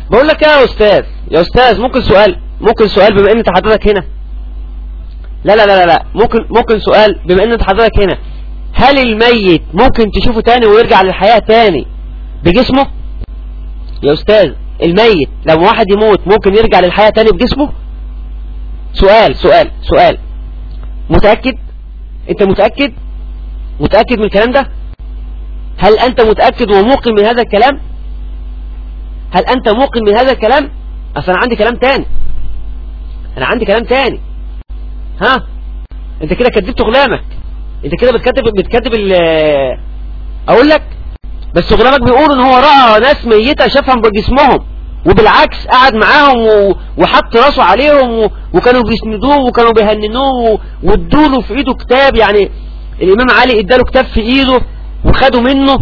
بقول لك يا استاذ يا استاذ ممكن سؤال ممكن سؤال بما ان انت حضرتك هنا لا لا لا لا ممكن ممكن سؤال بما ان انت حضرتك هنا هل الميت ممكن تشوفه تاني ويرجع للحياة تاني بجسمه يا استاذ الميت لما واحد يموت ممكن يرجع للحياة تاني بجسمه سؤال سؤال سؤال متأكد انت متأكد متأكد من الكلام ده هل انت متأكد وموقن من هذا الكلام هل انت موقن من هذا الكلام اصلا انا عندي كلام تاني انا عندي كلام تاني ها انت كده كذبت غلامك انت كده بتكذب بتكذب اقول لك بس غلامك بيقول ان هو رأى ناس ميتة شافهم بجسمهم وبالعكس قعد معاهم و... وحط راسه عليهم و... وكانوا بيسندوه وكانوا بيهننوه وادوله في ايده كتاب يعني الامام علي اداله كتاب في ايده وخدوا منه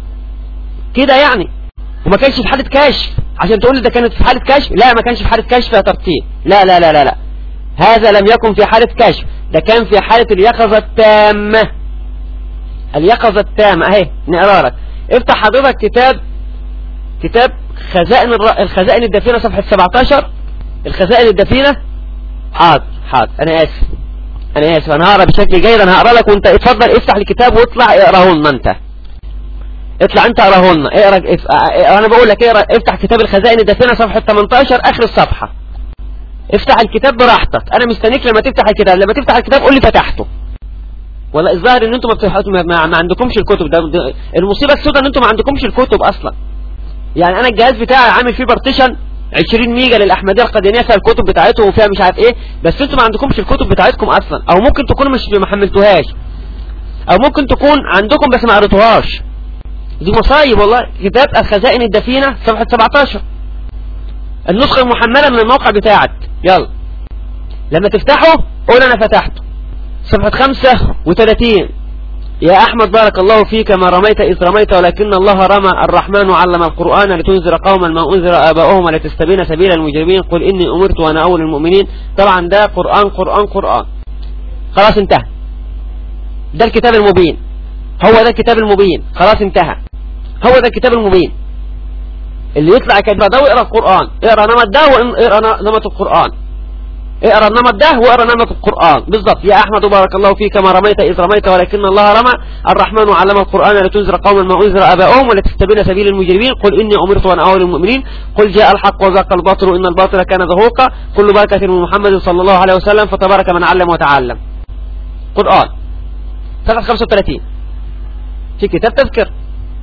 كده يعني وما كانش في حالة كشف عشان تقول لي ده كانت في حالة كشف لا ما كانش في حالة كشف يا ترتيب لا لا لا لا لا هذا لم يكن في حالة كشف ده كان في حالة اليقظة التامة اليقظة التامة اهي نقرا لك افتح حضرتك كتاب كتاب خزائن الر... الخزائن الدفينة صفحة 17 الخزائن الدفينة حاضر حاضر انا اسف انا اسف انا هقرا بشكل جيد انا هقرا لك وانت اتفضل افتح الكتاب واطلع اقراه لنا انت اطلع انت اقراه لنا اقرا اف... انا بقول لك اقرا افتح كتاب الخزائن الدفينة صفحة 18 اخر الصفحة افتح الكتاب براحتك انا مستنيك لما تفتح الكتاب لما تفتح الكتاب قول لي فتحته ولا الظاهر ان انتم ما, بتفتحوا ما, ما, ما عندكمش الكتب ده, ده المصيبه السوداء ان انتم ما عندكمش الكتب اصلا يعني انا الجهاز بتاعي عامل فيه بارتيشن 20 ميجا للاحمديه القديانيه فيها الكتب بتاعتهم وفيها مش عارف ايه بس انتم ما عندكمش الكتب بتاعتكم اصلا او ممكن تكونوا مش ما حملتوهاش او ممكن تكون عندكم بس ما قريتوهاش دي مصايب والله كتاب الخزائن الدفينه صفحه 17 النسخه المحمله من الموقع بتاعك يلا لما تفتحه قول انا فتحته صفحة 35 يا أحمد بارك الله فيك ما رميت إذ رميت ولكن الله رمى الرحمن علم القرآن لتنذر قوما ما أنذر آباؤهم ولتستبين سبيل المجرمين قل إني أمرت وأنا أول المؤمنين طبعا ده قرآن قرآن قرآن خلاص انتهى ده الكتاب المبين هو ده الكتاب المبين خلاص انتهى هو ده الكتاب المبين اللي يطلع كده ده ويقرا القرآن اقرا نمط ده واقرا نمط القرآن اقرا النمط ده واقرا نمط القرآن بالضبط يا أحمد بارك الله فيك ما رميت إذ رميت ولكن الله رمى الرحمن علم القرآن لتنذر قوما ما أنذر آباؤهم ولتستبين سبيل المجرمين قل إني أمرت وأنا أول المؤمنين قل جاء الحق وزاق الباطل إن الباطل كان زهوقا كل بركة من محمد صلى الله عليه وسلم فتبارك من علم وتعلم قرآن صفحة 35 في كتاب تذكر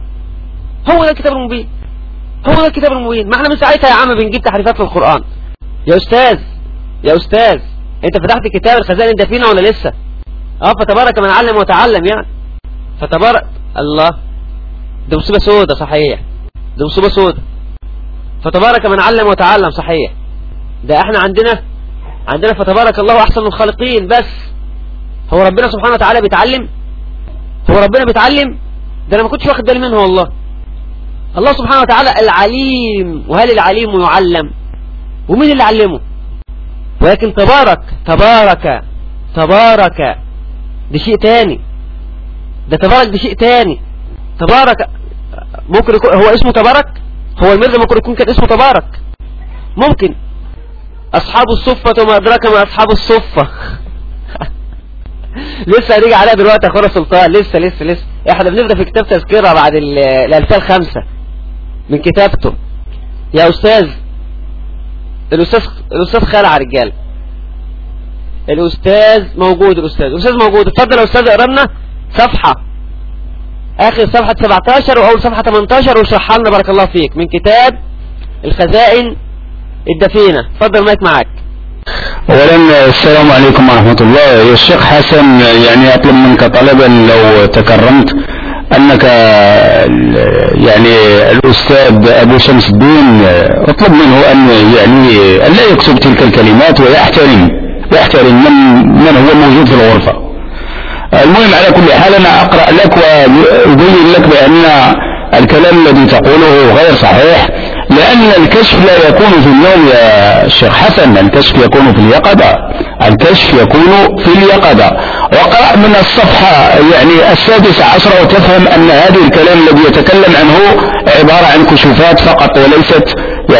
هو ده الكتاب المبين هو ده الكتاب المبين ما احنا من ساعتها يا عم بنجيب تحريفات للقرآن يا أستاذ يا أستاذ أنت فتحت كتاب الخزائن الدفينة ولا لسه اه فتبارك من علم وتعلم يعني فتبارك الله ده مصيبة سودة صحيح ده مصيبة سودة فتبارك من علم وتعلم صحيح ده احنا عندنا عندنا فتبارك الله أحسن الخالقين بس هو ربنا سبحانه وتعالى بيتعلم هو ربنا بيتعلم ده انا ما كنتش واخد بالي منه والله الله سبحانه وتعالى العليم وهل العليم يعلم ومين اللي علمه ولكن تبارك تبارك تبارك ده شيء تاني ده تبارك ده شيء تاني تبارك ممكن يكون هو اسمه تبارك هو المرضى ممكن يكون كان اسمه تبارك ممكن أصحاب الصفة وما أدراك ما أصحاب الصفة لسه هنيجي عليها دلوقتي يا اخونا سلطان لسه لسه لسه احنا بنبدا في كتاب تذكره بعد الالفيه الخمسه من كتابته يا استاذ الاستاذ الاستاذ خلع رجاله الاستاذ موجود الاستاذ الاستاذ موجود اتفضل يا استاذ اقرا لنا صفحه اخر صفحه 17 واول صفحه 18 واشرحها لنا بارك الله فيك من كتاب الخزائن الدفينه اتفضل مايك معاك اولا السلام عليكم ورحمة الله يا الشيخ حسن يعني اطلب منك طلبا لو تكرمت انك يعني الاستاذ ابو شمس الدين اطلب منه ان يعني ان لا يكتب تلك الكلمات ويحترم يحترم من من هو موجود في الغرفة المهم على كل حال انا اقرأ لك وابين لك بان الكلام الذي تقوله غير صحيح لأن الكشف لا يكون في النوم يا شيخ حسن الكشف يكون في اليقظة الكشف يكون في اليقظة وقرأ من الصفحة يعني السادسة عشرة وتفهم أن هذا الكلام الذي يتكلم عنه عبارة عن كشوفات فقط وليست يعني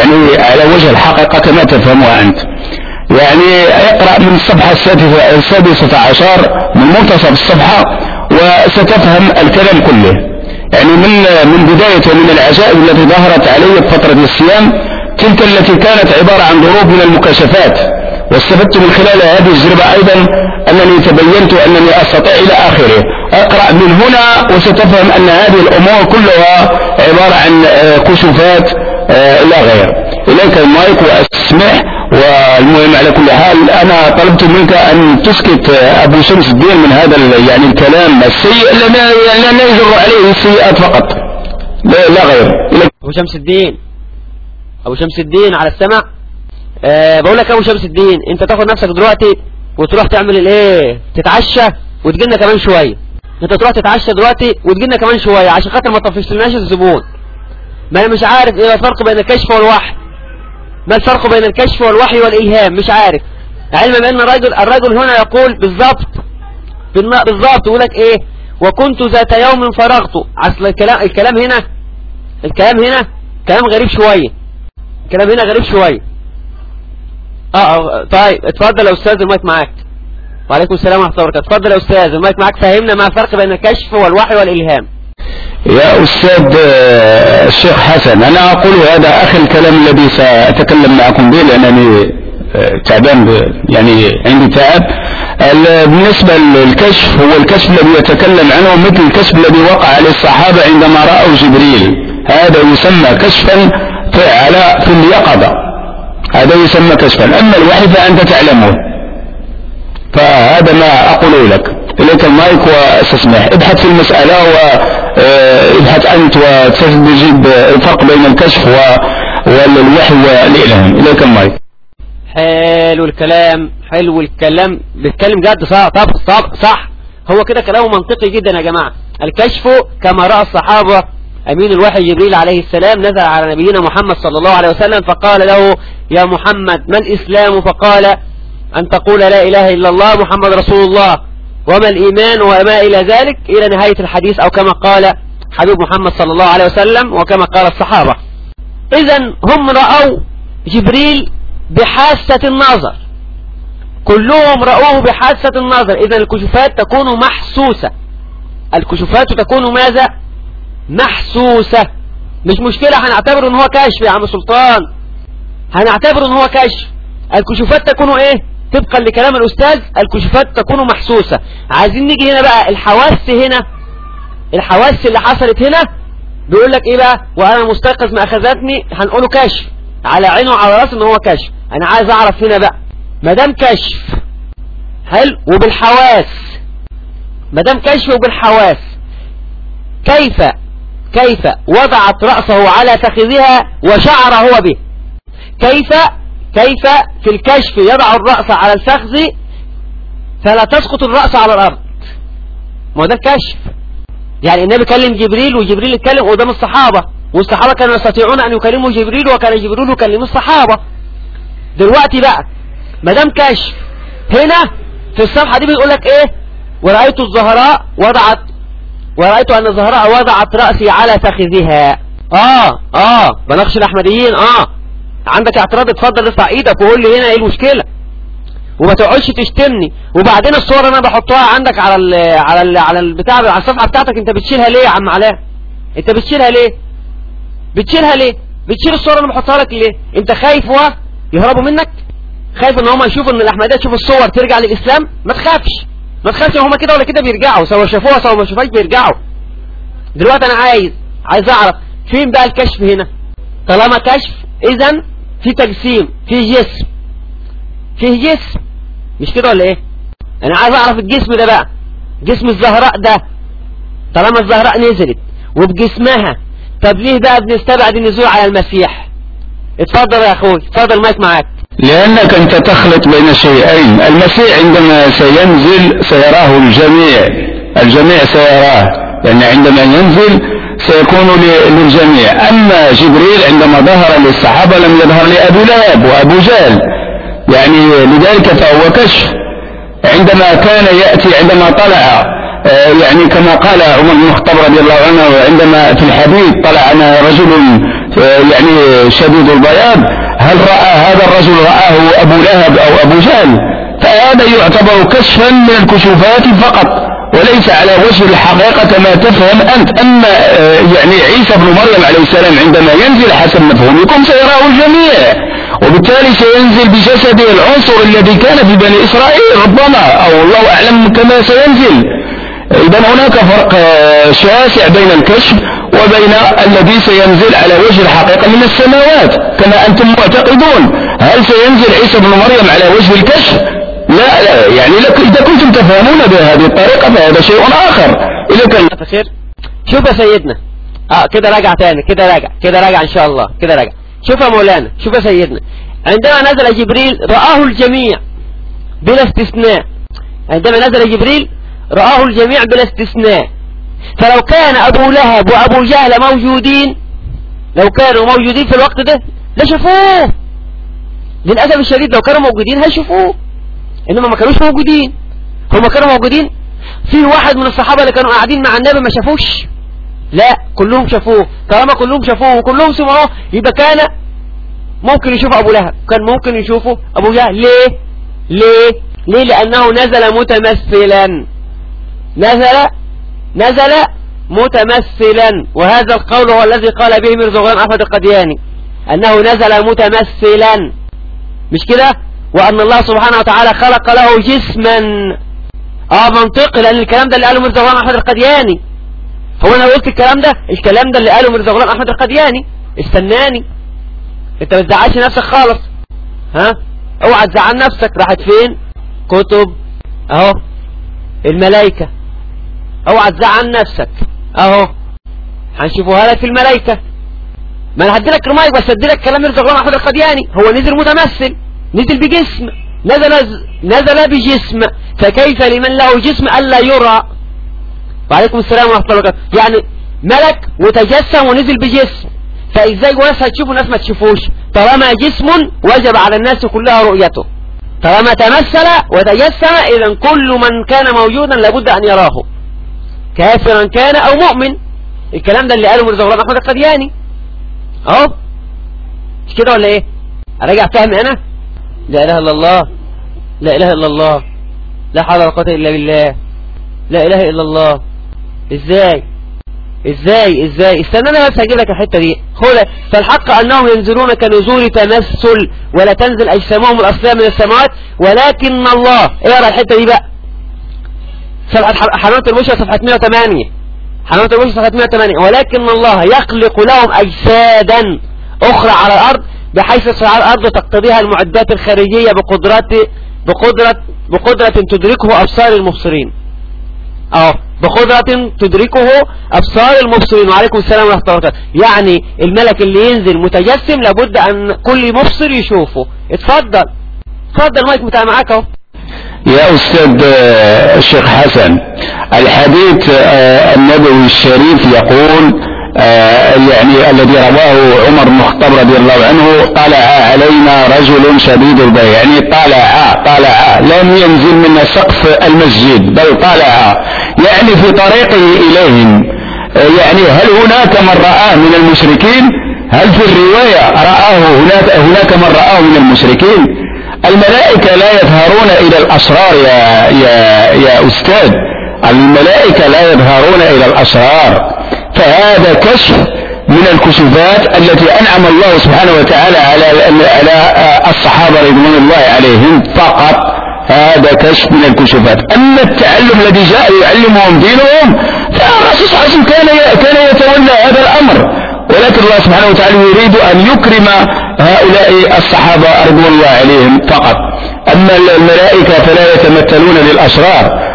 يعني على وجه الحقيقة كما تفهمها أنت يعني اقرأ من الصفحة السادسة عشر من منتصف الصفحة وستفهم الكلام كله يعني من من بداية من العجائب التي ظهرت علي في فترة الصيام تلك التي كانت عبارة عن ضروب من المكاشفات واستفدت من خلال هذه التجربة أيضا أنني تبينت أنني أستطيع إلى آخره أقرأ من هنا وستفهم أن هذه الأمور كلها عبارة عن آه، كشوفات آه، لا غير إليك المايك وأسمح والمهم على كل حال أنا طلبت منك أن تسكت أبو شمس الدين من هذا يعني الكلام السيء لا يجر عليه السيئات فقط لا, لا غير أبو شمس الدين أبو شمس الدين على السمع أه بقول لك أبو شمس الدين أنت تاخد نفسك دلوقتي وتروح تعمل الايه تتعشى وتجينا كمان شوية انت تروح تتعشى دلوقتي وتجينا كمان شوية عشان خاطر ما تطفشلناش الزبون ما انا مش عارف ايه الفرق بين الكشف والوحي ما الفرق بين الكشف والوحي والإلهام مش عارف علما بأن الرجل الرجل هنا يقول بالضبط بالضبط يقول لك ايه وكنت ذات يوم فرغت اصل الكلام الكلام هنا الكلام هنا كلام غريب شوية الكلام هنا غريب شوية اه, آه، طيب اتفضل يا استاذ المايك معاك وعليكم السلام ورحمة الله وبركاته اتفضل يا استاذ المايك معاك فهمنا ما الفرق بين الكشف والوحي والإلهام يا أستاذ آه، الشيخ حسن أنا أقول هذا أخي الكلام الذي سأتكلم معكم به لأنني آه، تعبان يعني عندي تعب بالنسبة للكشف هو الكشف الذي يتكلم عنه مثل الكشف الذي وقع عليه الصحابة عندما رأوا جبريل هذا يسمى كشفا على في اليقظة هذا يسمى كشفا أما الوحي فأنت تعلمه فهذا ما أقول لك إليك المايك واستسمح ابحث في المسألة وابحث أنت وتجد الفرق بين الكشف والوحي والإلهام إليك المايك حلو الكلام حلو الكلام بيتكلم جد صح طب صح, صح هو كده كلامه منطقي جدا يا جماعة الكشف كما رأى الصحابة أمين الوحي جبريل عليه السلام نزل على نبينا محمد صلى الله عليه وسلم فقال له يا محمد ما الإسلام فقال أن تقول لا إله إلا الله محمد رسول الله وما الإيمان وما إلى ذلك إلى نهاية الحديث أو كما قال حبيب محمد صلى الله عليه وسلم وكما قال الصحابة إذا هم رأوا جبريل بحاسة النظر كلهم رأوه بحاسة النظر إذا الكشوفات تكون محسوسة الكشوفات تكون ماذا محسوسة مش مشكلة هنعتبر ان هو كشف يا عم سلطان هنعتبر ان هو كشف الكشوفات تكون ايه طبقا لكلام الأستاذ الكشوفات تكون محسوسة عايزين نيجي هنا بقى الحواس هنا الحواس اللي حصلت هنا بيقول لك ايه بقى وانا مستيقظ ما اخذتني هنقوله كشف على عينه وعلى راسه ان هو كشف انا عايز اعرف هنا بقى ما دام كشف حلو وبالحواس ما دام كشف وبالحواس كيف كيف وضعت رأسه على فخذها وشعر هو به كيف كيف في الكشف يضع الرأس على الفخذ فلا تسقط الرأس على الأرض ما ده الكشف يعني النبي كلم جبريل وجبريل اتكلم قدام الصحابة والصحابة كانوا يستطيعون أن يكلموا جبريل وكان جبريل يكلم الصحابة دلوقتي بقى ما دام كشف هنا في الصفحة دي بيقول لك ايه ورأيت الزهراء وضعت ورأيت أن الزهراء وضعت رأسي على فخذها اه اه بنقش الأحمديين اه عندك اعتراض اتفضل ارفع ايدك وقول لي هنا ايه المشكلة وما تقعدش تشتمني وبعدين الصور انا بحطها عندك على ال على ال على البتاع على الصفحه بتاعتك انت بتشيلها ليه يا عم علاء انت بتشيلها ليه بتشيلها ليه بتشيل الصور انا بحطها لك ليه انت خايف و يهربوا منك خايف ان هم يشوفوا ان الاحمديه تشوف الصور ترجع للاسلام ما تخافش ما تخافش هم كده ولا كده بيرجعوا سواء شافوها سواء ما شافوهاش بيرجعوا دلوقتي انا عايز عايز اعرف فين بقى الكشف هنا طالما كشف اذا في تجسيم في جسم فيه جسم مش كده ولا ايه انا عايز اعرف الجسم ده بقى جسم الزهراء ده طالما الزهراء نزلت وبجسمها طب ليه بقى بنستبعد النزول على المسيح اتفضل يا اخوي اتفضل مايك معاك لأنك أنت تخلط بين شيئين المسيح عندما سينزل سيراه الجميع الجميع سيراه لأن عندما ينزل سيكون للجميع أما جبريل عندما ظهر للصحابة لم يظهر لأبي لهب وأبو جهل يعني لذلك فهو كشف عندما كان يأتي عندما طلع يعني كما قال عمر بن الخطاب رضي الله عنه عندما في الحديث طلع أنا رجل يعني شديد البياض هل رأى هذا الرجل رآه أبو لهب أو أبو جهل فهذا يعتبر كشفا من الكشوفات فقط وليس على وجه الحقيقة كما تفهم أنت أما يعني عيسى بن مريم عليه السلام عندما ينزل حسب مفهومكم سيراه الجميع وبالتالي سينزل بجسده العنصر الذي كان في بني إسرائيل ربما أو الله أعلم كما سينزل إذا هناك فرق شاسع بين الكشف وبين الذي سينزل على وجه الحقيقة من السماوات كما أنتم معتقدون هل سينزل عيسى بن مريم على وجه الكشف لا لا يعني لك إذا كنتم تفهمون بهذه الطريقة فهذا شيء آخر إذا كان خير شوف يا سيدنا اه كده راجع تاني كده راجع كده راجع ان شاء الله كده راجع شوف يا مولانا شوف يا سيدنا عندما نزل جبريل رآه الجميع بلا استثناء عندما نزل جبريل رآه الجميع بلا استثناء فلو كان أبو لهب وأبو جهل موجودين لو كانوا موجودين في الوقت ده لشافوه للأسف الشديد لو كانوا موجودين هيشوفوه إنما ما كانوش موجودين هم كانوا موجودين في واحد من الصحابة اللي كانوا قاعدين مع النبي ما شافوش لا كلهم شافوه طالما كلهم شافوه وكلهم سمعوه يبقى كان ممكن يشوف أبو لهب كان ممكن يشوفه أبو جهل ليه ليه ليه لأنه نزل متمثلا نزل نزل متمثلا وهذا القول هو الذي قال به مرزا غلام أحمد القدياني أنه نزل متمثلا مش كده وأن الله سبحانه وتعالى خلق له جسما اه منطقي لأن الكلام ده اللي قاله مرزا غلام أحمد القدياني هو أنا قلت الكلام ده الكلام ده اللي قاله مرزا غلام أحمد القدياني استناني انت ما تزعلش نفسك خالص ها اوعى تزعل نفسك راحت فين كتب اهو الملائكة اوعى تزعل نفسك اهو هنشوفوها لك في الملائكة ما انا هدي لك المايك بس هدي لك كلام مرزا غلام احمد القدياني هو نزل متمثل نزل بجسم نزل نزل بجسم فكيف لمن له جسم الا يرى وعليكم السلام ورحمه الله وبركاته يعني ملك وتجسم ونزل بجسم فازاي ناس هتشوفوا ناس ما تشوفوش طالما جسم وجب على الناس كلها رؤيته طالما تمثل وتجسم اذا كل من كان موجودا لابد ان يراه كافرا كان او مؤمن الكلام ده اللي قاله مرزا غلام احمد القدياني اهو مش كده ولا ايه اراجع فهم انا لا اله الا الله لا اله الا الله لا حول ولا قوه الا بالله لا اله الا الله ازاي ازاي ازاي استنى انا بس هجيب لك الحته دي خد فالحق انهم ينزلون كنزول تمثل ولا تنزل اجسامهم الاصليه من السماوات ولكن الله اقرا الحته دي بقى صفحه حنوت المشرق صفحه 108 حنوت المشرق صفحه 108 ولكن الله يخلق لهم اجسادا اخرى على الارض بحيث تصل على الارض تقتضيها المعدات الخارجيه بقدرات بقدره بقدره تدركه ابصار المبصرين اهو بقدرة تدركه أبصار المبصرين وعليكم السلام ورحمة الله وبركاته يعني الملك اللي ينزل متجسم لابد أن كل مبصر يشوفه اتفضل اتفضل مايك بتاع معاك اهو يا أستاذ الشيخ حسن الحديث النبوي الشريف يقول يعني الذي رواه عمر بن الخطاب رضي الله عنه طلع علينا رجل شديد البيع يعني طلع طلع لم ينزل من سقف المسجد بل طلع يعني في طريقه إليهم يعني هل هناك من رآه من المشركين هل في الرواية رآه هناك, هناك من رآه من المشركين الملائكة لا يظهرون إلى الأسرار يا, يا, يا أستاذ الملائكة لا يظهرون إلى الأسرار فهذا كشف من الكشوفات التي أنعم الله سبحانه وتعالى على على الصحابة رضوان الله عليهم فقط هذا كشف من الكشوفات أما التعلم الذي جاء يعلمهم دينهم فالرسول صلى الله عليه وسلم كان كان يتولى هذا الأمر ولكن الله سبحانه وتعالى يريد أن يكرم هؤلاء الصحابة رضوان الله عليهم فقط أما الملائكة فلا يتمثلون للأشرار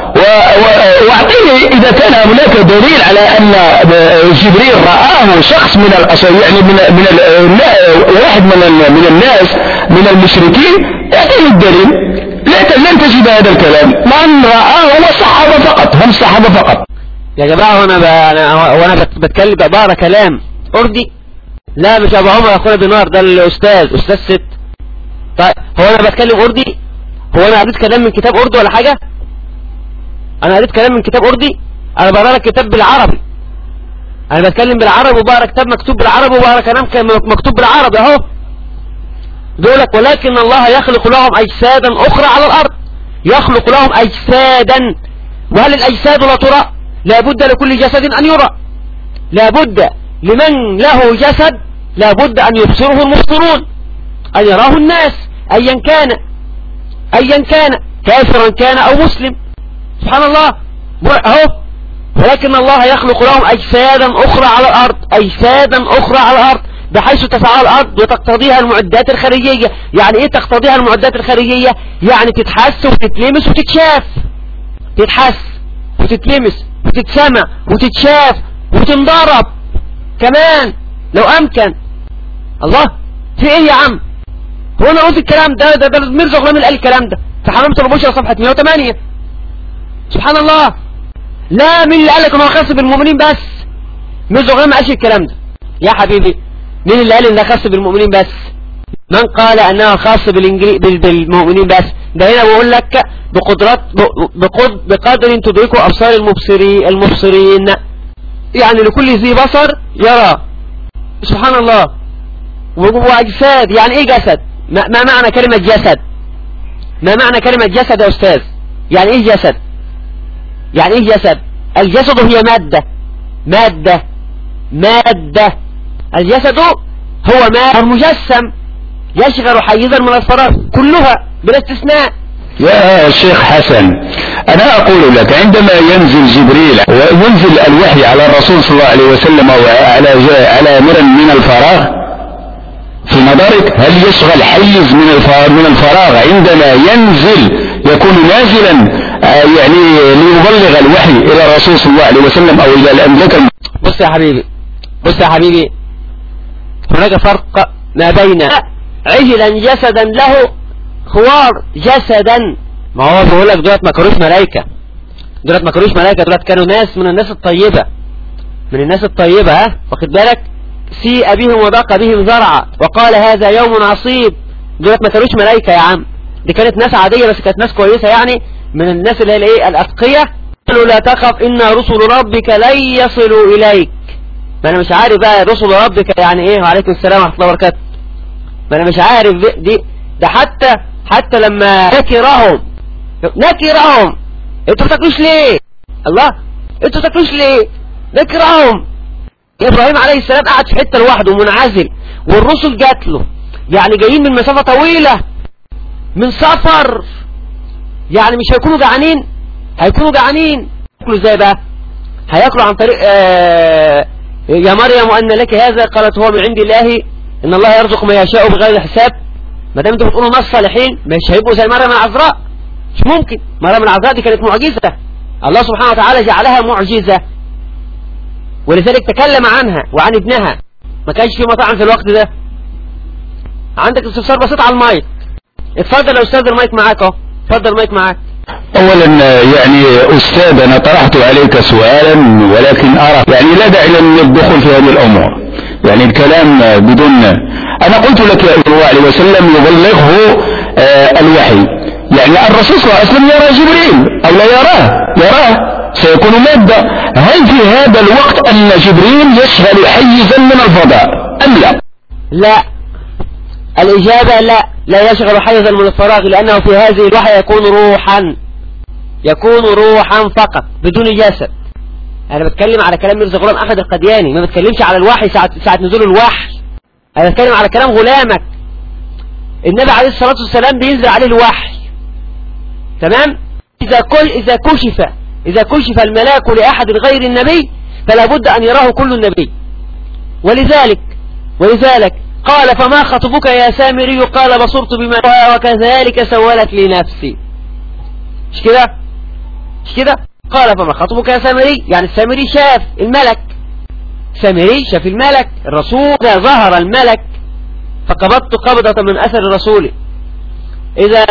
واعطيني اذا كان هناك دليل على ان جبريل رآه شخص من الاشرار يعني من من واحد من من الناس من المشركين اعطيني الدليل لن تجد هذا الكلام من رآه هو الصحابة فقط هم الصحابة فقط يا جماعة وانا ب... انا وانا بتكلم بقرا كلام اردي لا مش ابو عمر اخونا بنار ده الاستاذ استاذ ست طيب هو انا بتكلم اردي هو انا قريت كلام من كتاب اردو ولا حاجة انا قريت كلام من كتاب اردي انا بقرا لك كتاب بالعربي انا بتكلم بالعربي وبقرا كتاب مكتوب بالعربي وبقرا كلام كان مكتوب بالعربي اهو دولك ولكن الله يخلق لهم اجسادا اخرى على الارض يخلق لهم اجسادا وهل الاجساد لا ترى لابد لكل جسد ان يرى لابد لمن له جسد لابد ان يبصره المبصرون ان يراه الناس ايا كان ايا كان كافرا كان او مسلم سبحان الله اهو ولكن الله يخلق لهم اجسادا اخرى على الارض اجسادا اخرى على الارض بحيث تسعى الارض وتقتضيها المعدات الخارجية يعني ايه تقتضيها المعدات الخارجية يعني تتحس وتتلمس وتتشاف تتحس وتتلمس وتتسمع وتتشاف وتنضرب كمان لو امكن الله في ايه يا عم هو انا قلت الكلام ده ده, ده ميرزا غلام اللي قال الكلام ده في حمامة البشرى صفحة 108 سبحان الله لا مين اللي قال لك انه خاص بالمؤمنين بس ميرزا غلام ما قالش الكلام ده يا حبيبي مين اللي قال ان ده خاص بالمؤمنين بس من قال انها خاص بالإنجلي... بالمؤمنين بس ده هنا بقول لك بقدرات بقد... بقدر تدركه ابصار المبصرين المبصرين يعني لكل ذي بصر يرى سبحان الله واجساد يعني ايه جسد ما, ما معنى كلمة جسد ما معنى كلمة جسد يا استاذ يعني ايه جسد يعني ايه جسد الجسد هي مادة مادة مادة الجسد هو ما مجسم يشغل حيزا من الفراغ كلها بلا استثناء يا شيخ حسن أنا أقول لك عندما ينزل جبريل وينزل الوحي على الرسول صلى الله عليه وسلم وعلى على مر من الفراغ في نظرك هل يشغل حيز من الفراغ, من الفراغ عندما ينزل يكون نازلا آه، يعني ليبلغ الوحي إلى الرسول صلى الله عليه وسلم أو إلى الأملاك بص يا حبيبي بص يا حبيبي هناك فرق ما بين عجلا جسدا له خوار جسدا ما هو بيقول لك دولت ما كانوش ملائكه دولت ما كانوش ملائكه دولت كانوا ناس من الناس الطيبه من الناس الطيبه ها واخد بالك سيء بهم وضاق بهم زرعا وقال هذا يوم عصيب دولت ما كانوش ملائكه يا عم دي كانت ناس عاديه بس كانت ناس كويسه يعني من الناس اللي هي الايه الاتقيه قالوا لا تخف ان رسل ربك لن يصلوا اليك ما انا مش عارف بقى رسل ربك يعني ايه وعليكم السلام ورحمه الله وبركاته ما انا مش عارف دي ده حتى حتى لما نكرهم نكرهم انتوا بتاكلوش ليه الله انتوا بتاكلوش ليه نكرهم ابراهيم عليه السلام قعد في حته لوحده منعزل والرسل جات له يعني جايين من مسافه طويله من سفر يعني مش هيكونوا جعانين هيكونوا جعانين ياكلوا ازاي بقى هياكلوا عن طريق آه يا مريم أن لك هذا قالت هو من عند الله إن الله يرزق ما يشاء بغير حساب ما دام انتوا بتقولوا ناس صالحين مش هيبقوا زي مريم العذراء مش ممكن مريم العذراء دي كانت معجزة الله سبحانه وتعالى جعلها معجزة ولذلك تكلم عنها وعن ابنها ما كانش في مطاعم في الوقت ده عندك استفسار بسيط على المايك اتفضل يا استاذ المايك معاك اهو اتفضل المايك معاك اولا يعني استاذ انا طرحت عليك سؤالا ولكن ارى يعني لا داعي للدخول في هذه الامور يعني الكلام بدون انا قلت لك يا صلى الله عليه وسلم يبلغه آه الوحي يعني الرسول صلى الله عليه وسلم يرى جبريل او لا يراه يراه سيكون مادة هل في هذا الوقت ان جبريل يشغل حيزا من الفضاء ام لا لا الاجابة لا لا يشغل حيزا من الفراغ لأنه في هذه الوحي يكون روحا يكون روحا فقط بدون جسد أنا بتكلم على كلام ميرزا غلام أحد القدياني ما بتكلمش على الوحي ساعة, ساعة نزول الوحي أنا بتكلم على كلام غلامك النبي عليه الصلاة والسلام بينزل عليه الوحي تمام إذا كل إذا كشف إذا كشف الملاك لأحد غير النبي فلا بد أن يراه كل النبي ولذلك ولذلك قال فما خطبك يا سامري قال بصرت بما وكذلك سولت لي نفسي مش كده مش كده قال فما خطبك يا سامري يعني السامري شاف الملك سامري شاف الملك الرسول ظهر الملك فقبضت قبضة من أثر الرسول إذا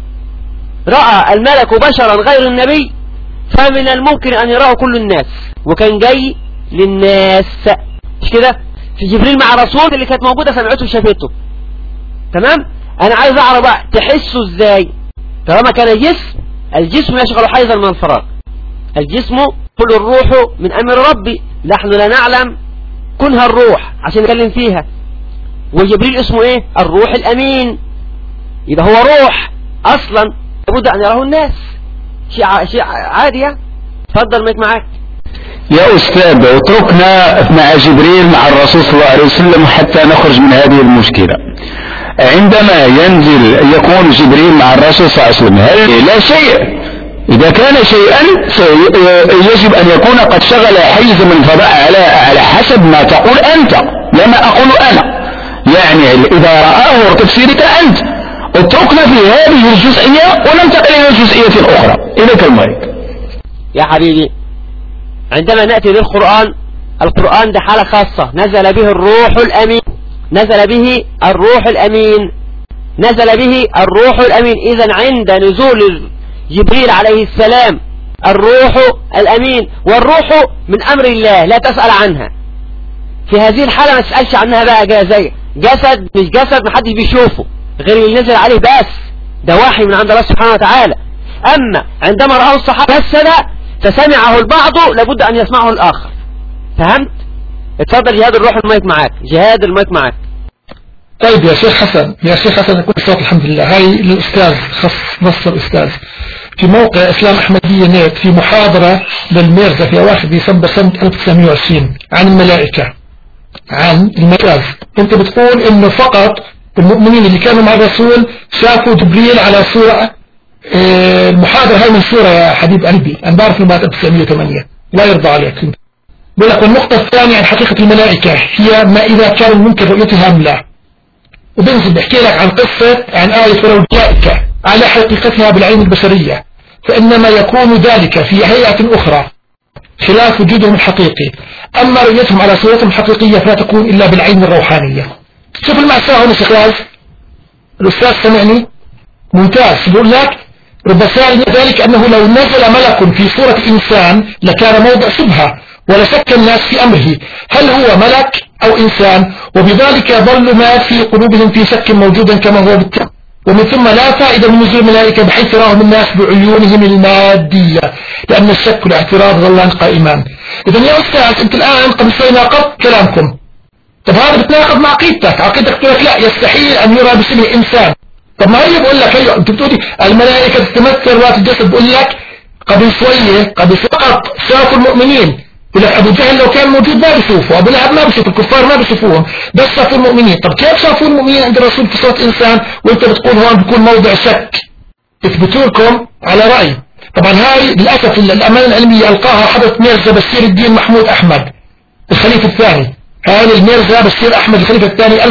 رأى الملك بشرا غير النبي فمن الممكن أن يراه كل الناس وكان جاي للناس مش كده في جبريل مع رسول اللي كانت موجودة سمعته وشافته تمام انا عايز اعرف بقى تحسه ازاي طالما كان جسم الجسم يشغل حيزا من الفراغ الجسم كل الروح من امر ربي نحن لا نعلم كنها الروح عشان نتكلم فيها وجبريل اسمه ايه الروح الامين يبقى هو روح اصلا لابد ان يراه الناس شيء ع- شيء عادي يعني اتفضل مايك معاك يا أستاذ اتركنا مع جبريل مع الرسول صلى الله عليه وسلم حتى نخرج من هذه المشكلة عندما ينزل يكون جبريل مع الرسول صلى الله عليه وسلم هل لا شيء إذا كان شيئا سي- يجب أن يكون قد شغل حيز من الفضاء على على حسب ما تقول أنت لا ما أقول أنا يعني إذا رآه تفسيرك أنت اتركنا في هذه الجزئية وننتقل إلى الجزئية الأخرى إليك المايك يا حبيبي عندما نأتي للقرآن القرآن ده حالة خاصة نزل به الروح الأمين نزل به الروح الأمين نزل به الروح الأمين إذا عند نزول جبريل عليه السلام الروح الأمين والروح من أمر الله لا تسأل عنها في هذه الحالة ما تسألش عنها بقى جازية جسد مش جسد محدش بيشوفه غير اللي نزل عليه بس ده وحي من عند الله سبحانه وتعالى أما عندما رأوا الصحابة جسد فسمعه البعض لابد أن يسمعه الآخر فهمت؟ اتفضل جهاد الروح المايك معاك جهاد المايك معاك طيب يا شيخ حسن يا شيخ حسن كل صوت الحمد لله هاي للأستاذ خص نص الأستاذ في موقع إسلام أحمدية نت في محاضرة للميرزا في أواخر ديسمبر سنة 1920 عن الملائكة عن المجاز أنت بتقول إنه فقط المؤمنين اللي كانوا مع الرسول شافوا جبريل على صورة آه، المحاضرة هاي من صورة يا حبيب قلبي أنا بعرف إنه بعد 1908 لا يرضى عليك بقول لك والنقطة الثانية عن حقيقة الملائكة هي ما إذا كان ممكن رؤيتها أم لا وبنزل بحكي لك عن قصة عن آية ولو الملائكة على حقيقتها بالعين البشرية فإنما يكون ذلك في هيئة أخرى خلاف وجودهم الحقيقي أما رؤيتهم على صورتهم الحقيقية فلا تكون إلا بالعين الروحانية شوف المأساة هنا شيخ راز الأستاذ سمعني ممتاز بقول لك رب سائل ذلك أنه لو نزل ملك في صورة إنسان لكان موضع شبهة ولشك الناس في أمره هل هو ملك أو إنسان وبذلك ظل ما في قلوبهم في شك موجودا كما هو بالتالي ومن ثم لا فائدة من نزول الملائكة بحيث يراهم الناس بعيونهم المادية لأن الشك والاعتراض ظلان قائمان إذا يا أستاذ أنت الآن قبل شوي ناقضت كلامكم طب هذا بتناقض مع عقيدتك عقيدتك تقول لك لا يستحيل أن يرى بشبه إنسان طب ما هي بقول لك هي انت بتقولي الملائكة تتمثل ذات الجسد بقول لك قبل شوية قبل فقط شافوا المؤمنين يقول لك ابو جهل لو كان موجود ما بيشوفه ابو لهب ما بيشوف الكفار ما بيشوفوهم بس شافوا المؤمنين طب كيف شافوا المؤمنين عند الرسول في صورة انسان وانت بتقول هون بيكون موضع شك يثبتوا لكم على رأي طبعا هاي للأسف الأمانة العلمية ألقاها حضرة ميرزا بشير الدين محمود أحمد الخليفة الثاني هاي الميرزا بشير أحمد الخليفة الثاني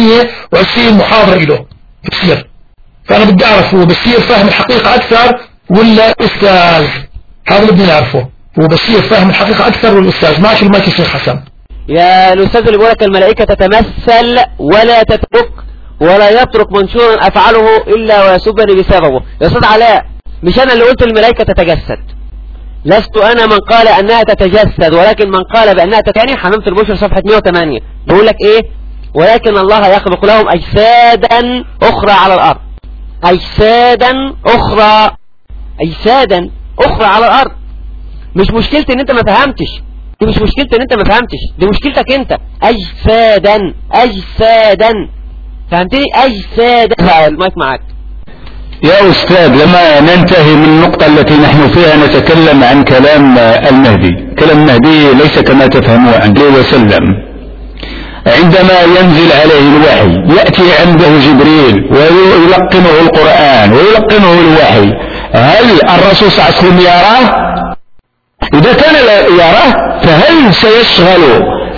1920 محاضرة له بشير فأنا بدي أعرف هو بشير فاهم الحقيقة أكثر ولا أستاذ هذا اللي بدي نعرفه هو بشير فاهم الحقيقة أكثر ولا أستاذ ماشي المايك الشيخ حسن يا الأستاذ اللي بيقول لك الملائكة تتمثل ولا تترك ولا يترك منشورا أفعله إلا ويسبني بسببه يا أستاذ علاء مش أنا اللي قلت الملائكة تتجسد لست أنا من قال أنها تتجسد ولكن من قال بأنها تتاني حمامة البشر صفحة 108 بيقول لك إيه ولكن الله يخلق لهم أجسادا أخرى على الأرض أجسادا أخرى أجسادا أخرى على الأرض مش مشكلتي ان انت ما فهمتش دي مش مشكلتي ان انت ما فهمتش دي مشكلتك انت اجسادا اجسادا فهمتني اجسادا لا، المايك معاك يا أستاذ لما ننتهي من النقطة التي نحن فيها نتكلم عن كلام المهدي كلام المهدي ليس كما تفهمون عن عليه وسلم عندما ينزل عليه الوحي يأتي عنده جبريل ويلقنه القرآن ويلقنه الوحي هل الرسول صلى الله عليه وسلم يراه إذا كان لا يراه فهل سيشغل آه،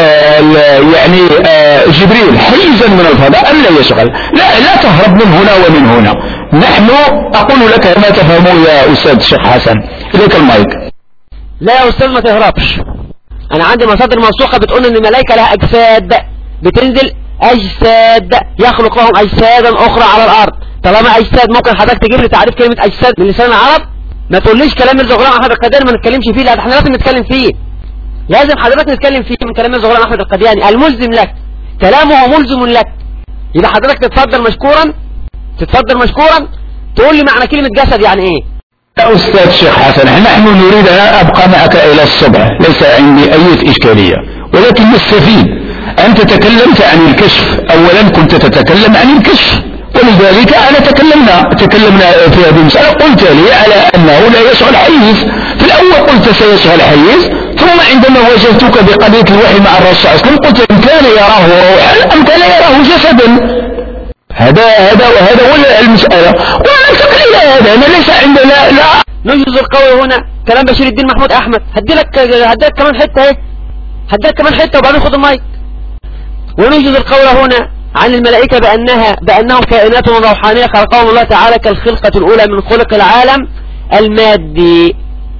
آه، يعني آه، جبريل حيزا من الفضاء أم لا يشغل لا لا تهرب من هنا ومن هنا نحن أقول لك ما تفهموا يا أستاذ الشيخ حسن إليك المايك لا يا استاذ ما تهربش انا عندي مصادر موثوقه بتقول ان الملائكه لها اجساد بتنزل اجساد يخلق لهم اجسادا اخرى على الارض طالما اجساد ممكن حضرتك تجيب لي تعريف كلمه اجساد من لسان العرب ما تقوليش كلام ميرزا غلام احمد القدياني ما نتكلمش فيه لا ده احنا لازم نتكلم فيه لازم حضرتك نتكلم فيه من كلام ميرزا غلام احمد القدياني الملزم لك كلامه ملزم لك يبقى حضرتك تتفضل مشكورا تتفضل مشكورا تقول لي معنى كلمه جسد يعني ايه يا أستاذ شيخ حسن نحن نريد أن أبقى معك إلى الصبح ليس عندي أي إشكالية ولكن نستفيد أنت تكلمت عن الكشف أولا كنت تتكلم عن الكشف ولذلك أنا تكلمنا تكلمنا في هذه المسألة قلت لي على أنه لا يشغل حيز في الأول قلت سيشغل حيز ثم عندما واجهتك بقضية الوحي مع الرسول صلى الله عليه وسلم قلت إن كان يراه روحا أم كان يراه جسدا هذا هذا وهذا هو المسألة وأنا أنتقل إلى هذا أنا ليس عندنا لا نجز القول هنا كلام بشير الدين محمود أحمد هدي لك هدي لك كمان حتة اهي هدي لك كمان حتة وبعدين خد المايك ونجز القول هنا عن الملائكة بأنها بأنهم كائنات روحانية خلقهم الله تعالى كالخلقة الأولى من خلق العالم المادي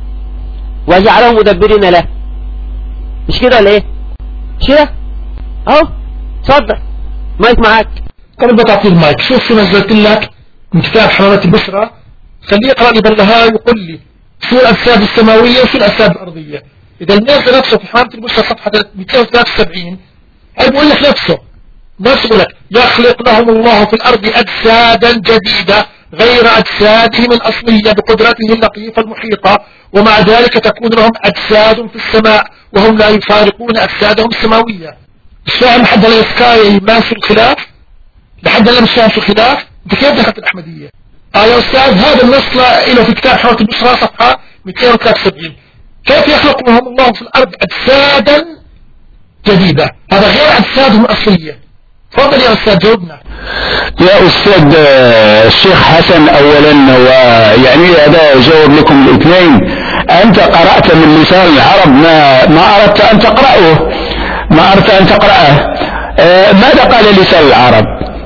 وجعلهم مدبرين له مش كده ولا ايه مش كده اهو اتفضل مايك معاك قبل ما تعطي المايك شوف شو نزلت لك من كتاب حرارة البشرى خليه يقرأ لي بالنهاية ويقول لي شو الأجساد السماوية وشو الأجساد الأرضية إذا الناس نفسه في حرارة البشرى صفحة 273 هاي بقول لك نفسه نفسه بقول لك يخلق لهم الله في الأرض أجسادا جديدة غير أجسادهم الأصلية بقدرته اللطيفة المحيطة ومع ذلك تكون لهم أجساد في السماء وهم لا يفارقون أجسادهم السماوية مش فاهم حد لا يسكاي ماشي الخلاف لحد الآن مش فاهم شو الخلاف انت كيف دخلت الأحمدية آه يا أستاذ هذا النص له في كتاب حوارة البشرى صفحة 273 كيف يخلق لهم الله في الأرض أجسادا جديدة هذا غير أجسادهم الأصلية تفضل يا أستاذ جاوبنا يا أستاذ آه، الشيخ حسن أولا ويعني هذا جاوب لكم الاثنين أنت قرأت من لسان العرب ما ما أردت أن تقرأه ما أردت أن تقرأه آه، ماذا قال لسان العرب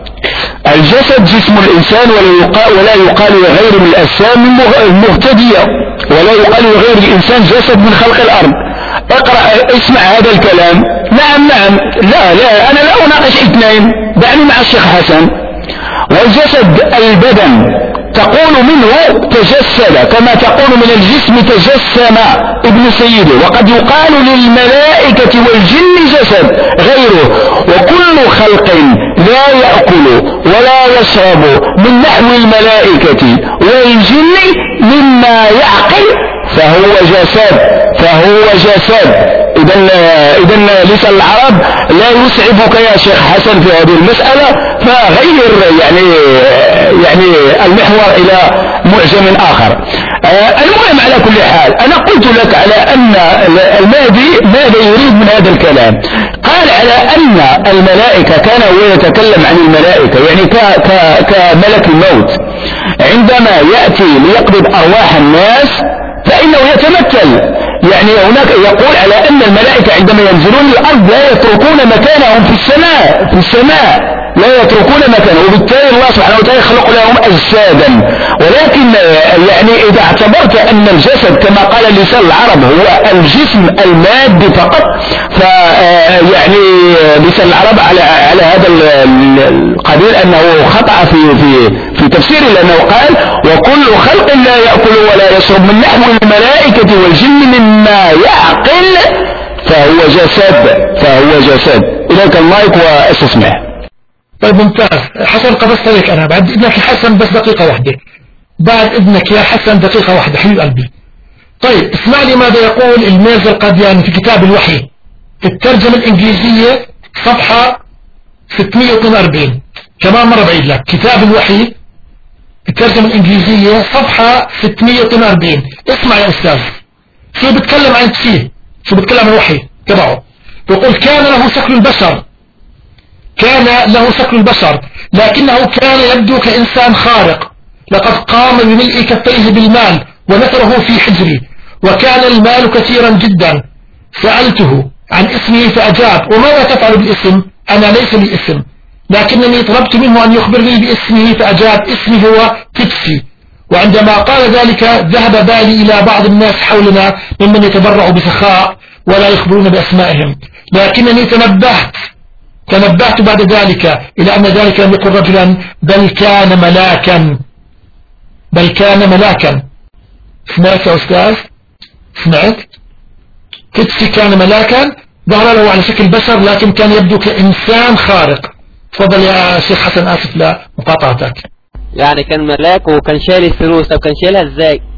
الجسد جسم الإنسان ولا يقال, ولا يقال لغير من الأجسام المهتدية ولا يقال لغير الإنسان جسد من خلق الأرض اقرأ اسمع هذا الكلام نعم نعم لا لا أنا لا أناقش اثنين دعني مع الشيخ حسن والجسد البدن تقول منه تجسد كما تقول من الجسم تجسم ابن سيده وقد يقال للملائكة والجن جسد غيره وكل خلق لا يأكل ولا يشرب من نحو الملائكة والجن مما يعقل فهو جسد فهو جسد اذا اذا لسان العرب لا يسعفك يا شيخ حسن في هذه المسألة فغير يعني يعني المحور الى معجم اخر آه، المهم على كل حال انا قلت لك على ان المهدي ماذا يريد من هذا الكلام قال على ان الملائكة كان هو يتكلم عن الملائكة يعني كملك الموت عندما يأتي ليقبض ارواح الناس فانه يتمثل يعني هناك يقول على أن الملائكة عندما ينزلون الأرض لا يتركون مكانهم في السماء في السماء لا يتركون مكانه وبالتالي الله سبحانه وتعالى يخلق لهم أجسادا ولكن يعني إذا اعتبرت أن الجسد كما قال لسان العرب هو الجسم المادي فقط فيعني لسان العرب على على هذا القبيل أنه خطأ في في في تفسيره لأنه قال وكل خلق لا يأكل ولا يشرب من نحو الملائكة والجن مما يعقل فهو جسد فهو جسد إليك المايك واستسمع طيب ممتاز حسن قبضت عليك أنا بعد إذنك يا حسن بس دقيقة واحدة بعد إذنك يا حسن دقيقة واحدة حبيب قلبي طيب اسمع لي ماذا يقول الميرزا القادياني في كتاب الوحي في الترجمة الإنجليزية صفحة 642 كمان مرة بعيد لك كتاب الوحي الترجمة الإنجليزية صفحة 642 اسمع يا أستاذ شو بتكلم عن فيه شو بتكلم عن الوحي تبعه بيقول كان له شكل البشر كان له شكل البشر لكنه كان يبدو كإنسان خارق لقد قام بملء كفيه بالمال ونثره في حجري وكان المال كثيرا جدا سألته عن اسمه فأجاب وماذا تفعل بالاسم أنا ليس لي اسم لكنني طلبت منه أن يخبرني باسمه فأجاب اسمي هو تبسي وعندما قال ذلك ذهب بالي إلى بعض الناس حولنا ممن يتبرع بسخاء ولا يخبرون بأسمائهم لكنني تنبهت تنبهت بعد ذلك إلى أن ذلك لم يكن رجلا بل كان ملاكا بل كان ملاكا سمعت يا أستاذ سمعت كتسي كان ملاكا ظهر له على شكل بشر لكن كان يبدو كإنسان خارق تفضل يا شيخ حسن آسف لا مقاطعتك يعني كان ملاك وكان شايل الفلوس طب كان شايلها ازاي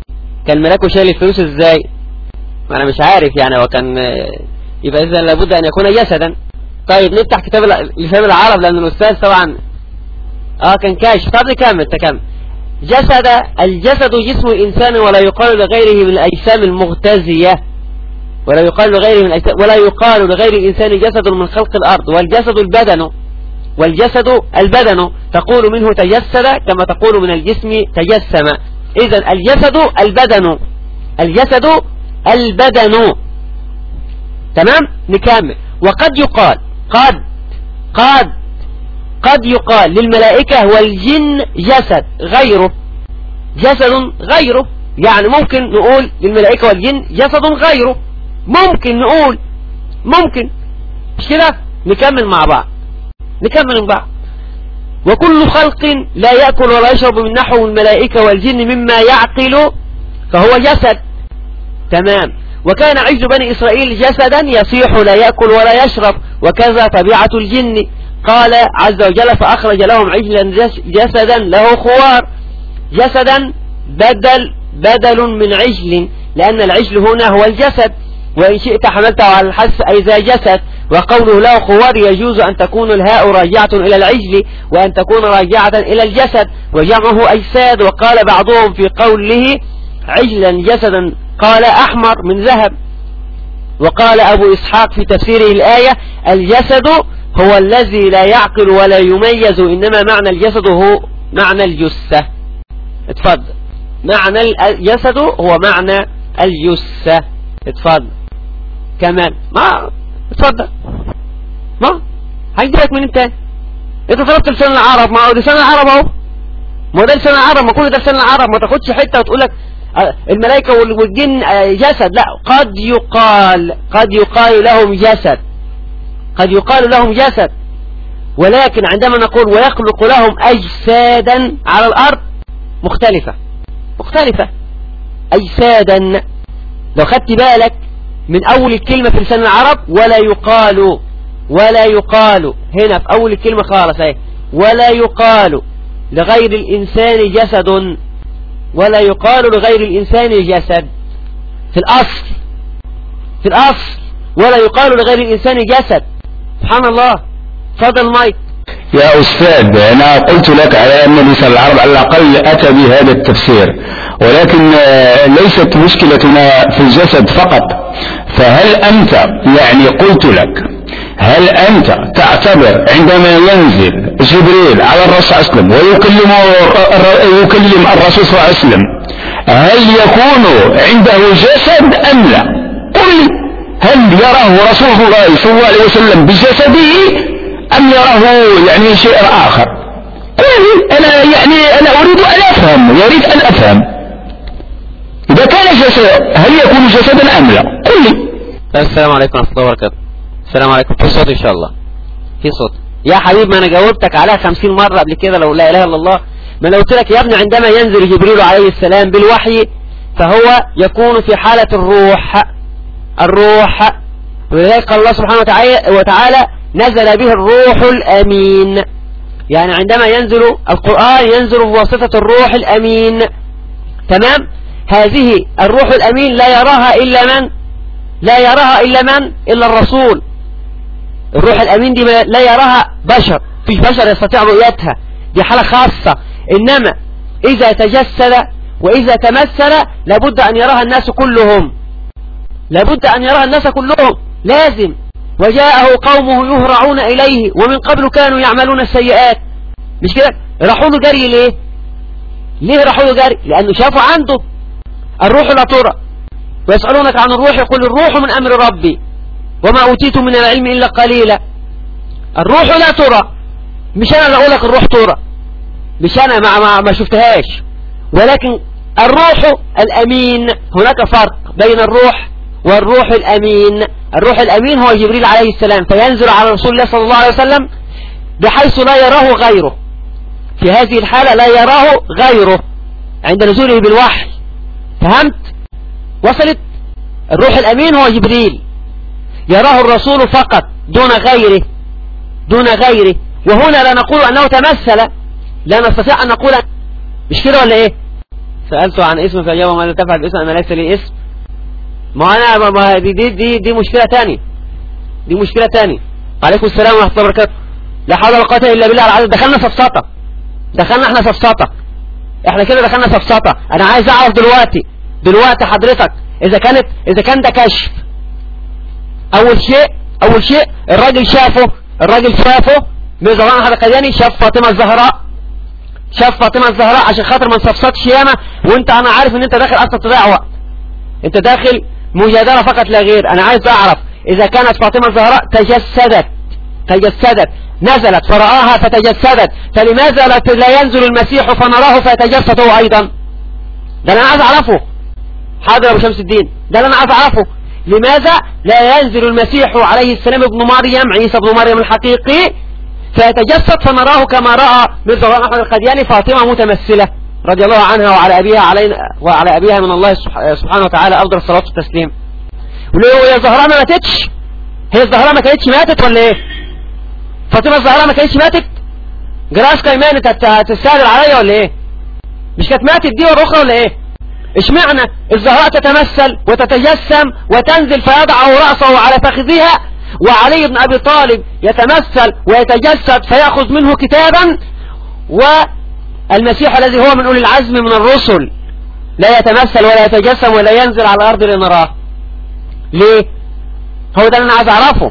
كان ملاكه شايل الفلوس ازاي ما انا مش عارف يعني هو كان يبقى اذا لابد ان يكون جسدا طيب نفتح كتاب لسان العرب لان الاستاذ طبعا اه كان كاشف طب نكمل تكمل جسد الجسد جسم الانسان ولا يقال لغيره من الاجسام المغتزيه ولا يقال لغيره من الأجسام ولا يقال لغير الانسان جسد من خلق الارض والجسد البدن والجسد البدن تقول منه تجسد كما تقول من الجسم تجسم إذا الجسد البدن الجسد البدن تمام نكمل وقد يقال قد قد قد يقال للملائكة والجن جسد غيره جسد غيره يعني ممكن نقول للملائكة والجن جسد غيره ممكن نقول ممكن مش كده نكمل مع بعض نكمل من بعض وكل خلق لا يأكل ولا يشرب من نحو الملائكة والجن مما يعقل فهو جسد تمام وكان عجل بني إسرائيل جسدا يصيح لا يأكل ولا يشرب وكذا طبيعة الجن قال عز وجل فأخرج لهم عجلا جسدا له خوار جسدا بدل بدل من عجل لأن العجل هنا هو الجسد وإن شئت حملته على الحس أي ذا جسد وقوله له خوار يجوز أن تكون الهاء راجعة إلى العجل وأن تكون راجعة إلى الجسد وجمعه أجساد وقال بعضهم في قوله عجلا جسدا قال أحمر من ذهب وقال أبو إسحاق في تفسيره الآية الجسد هو الذي لا يعقل ولا يميز إنما معنى الجسد هو معنى الجثة اتفضل معنى الجسد هو معنى الجثة اتفضل كمان ما اتفضل ما هيجيلك من انت انت طلبت لسان العرب ما هو لسان العرب اهو ما ده لسان العرب ما كل ده لسان العرب ما تاخدش حته وتقول لك الملائكه والجن جسد لا قد يقال قد يقال لهم جسد قد يقال لهم جسد ولكن عندما نقول ويخلق لهم أجسادا على الأرض مختلفة مختلفة أجسادا لو خدت بالك من أول الكلمة في لسان العرب ولا يقال ولا يقال هنا في أول الكلمة خالص اهي ولا يقال لغير الإنسان جسد ولا يقال لغير الإنسان جسد في الأصل في الأصل ولا يقال لغير الإنسان جسد سبحان الله فضل مايك يا أستاذ أنا قلت لك على أن لسان العرب على الأقل أتى بهذا التفسير ولكن ليست مشكلتنا في الجسد فقط فهل أنت يعني قلت لك هل أنت تعتبر عندما ينزل جبريل على الرسول صلى الله عليه وسلم ويكلم يكلم الرسول صلى الله عليه وسلم هل يكون عنده جسد أم لا قل لي هل يراه رسول الله صلى الله عليه وسلم بجسده أم يراه يعني شيء آخر قل أنا يعني أنا أريد أن أفهم يريد أن أفهم إذا كان جسد هل يكون جسدا أم لا قل لي السلام عليكم ورحمة الله وبركاته السلام عليكم في صوت إن شاء الله في صوت يا حبيب ما أنا جاوبتك عليها خمسين مرة قبل كده لو لا إله إلا الله ما أنا قلت لك يا ابني عندما ينزل جبريل عليه السلام بالوحي فهو يكون في حالة الروح الروح ولذلك قال الله سبحانه وتعالى نزل به الروح الأمين يعني عندما ينزل القرآن ينزل بواسطة الروح الأمين تمام هذه الروح الأمين لا يراها إلا من لا يراها إلا من إلا الرسول الروح الأمين دي لا يراها بشر فيش بشر يستطيع رؤيتها دي حالة خاصة إنما إذا تجسد وإذا تمثل لابد أن يراها الناس كلهم لابد أن يراها الناس كلهم لازم وجاءه قومه يهرعون إليه ومن قبل كانوا يعملون السيئات مش كده راحوا له جري ليه ليه راحوا له جري لأنه شافوا عنده الروح لا ترى ويسألونك عن الروح يقول الروح من أمر ربي وما أوتيت من العلم إلا قليلا الروح لا ترى مش أنا اللي أقول لك الروح ترى مش أنا ما, ما, ما شفتهاش ولكن الروح الأمين هناك فرق بين الروح والروح الأمين الروح الأمين هو جبريل عليه السلام فينزل على رسول الله صلى الله عليه وسلم بحيث لا يراه غيره في هذه الحالة لا يراه غيره عند نزوله بالوحي فهمت وصلت الروح الأمين هو جبريل يراه الرسول فقط دون غيره دون غيره وهنا لا نقول أنه تمثل لا نستطيع أن نقول مش كده ولا إيه سألته عن اسم فأجابه ماذا تفعل باسم أنا ليس لي اسم ما أنا ما- ما دي, دي, دي, دي مشكلة تانية دي مشكلة تانية عليكم السلام ورحمة الله وبركاته لا حول ولا قوة إلا بالله العظيم دخلنا سفسطة دخلنا احنا سفسطة احنا كده دخلنا سفسطة انا عايز اعرف دلوقتي دلوقتي حضرتك اذا كانت اذا كان ده كشف اول شيء اول شيء الراجل شافه الراجل شافه ميرزا غلام احمد القدياني شاف فاطمة الزهراء شاف فاطمة الزهراء عشان خاطر ما نصفصتش ياما وانت انا عارف ان انت داخل اصلا تضيع وقت انت داخل مجادلة فقط لا غير انا عايز اعرف اذا كانت فاطمة الزهراء تجسدت تجسدت نزلت فرآها فتجسدت فلماذا لا لا ينزل المسيح فنراه فيتجسد هو ايضا ده اللي انا عايز اعرفه حاضر يا ابو شمس الدين ده اللي انا عايز اعرفه لماذا لا ينزل المسيح عليه السلام ابن مريم عيسى ابن مريم الحقيقي فيتجسد فنراه كما رأى ميرزا غلام احمد القدياني فاطمة متمثلة رضي الله عنها وعلى ابيها علينا وعلى ابيها من الله سبح- سبحانه وتعالى افضل الصلاة والتسليم وليه هي الزهراء ما ماتتش هي الزهراء ما كانتش ماتت ولا ايه فاطمة الزهراء ما كانتش ماتت جراس كيمان انت هتستهدر عليا ولا ايه مش كانت ماتت دي والاخرى ولا ايه اشمعنى الزهراء تتمثل وتتجسم وتنزل فيضع رأسه على فخذها وعلي بن أبي طالب يتمثل ويتجسد فيأخذ منه كتابا والمسيح الذي هو من أولي العزم من الرسل لا يتمثل ولا يتجسم ولا ينزل على الأرض لنراه ليه هو ده اللي أنا عايز أعرفه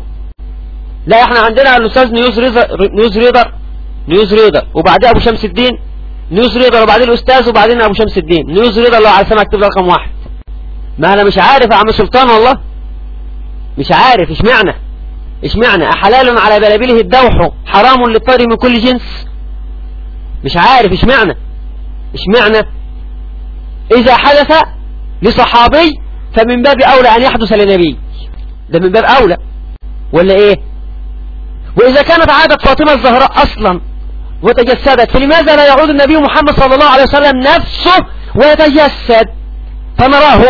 لا احنا عندنا الأستاذ نيوز ريدر نيوز ريدر نيوز ريدر وبعدين أبو شمس الدين نيوز ريدر وبعدين الأستاذ وبعدين أبو شمس الدين نيوز ريدر لو على سمع اكتب لي رقم واحد ما أنا مش عارف يا عم سلطان والله مش عارف اشمعنى اشمعنى أحلال على بلابله الدوح حرام للطير من كل جنس مش عارف اشمعنى اشمعنى إذا حدث لصحابي فمن باب أولى أن يحدث لنبي ده من باب أولى ولا إيه وإذا كانت عادة فاطمة الزهراء أصلا وتجسدت فلماذا لا يعود النبي محمد صلى الله عليه وسلم نفسه ويتجسد فنراه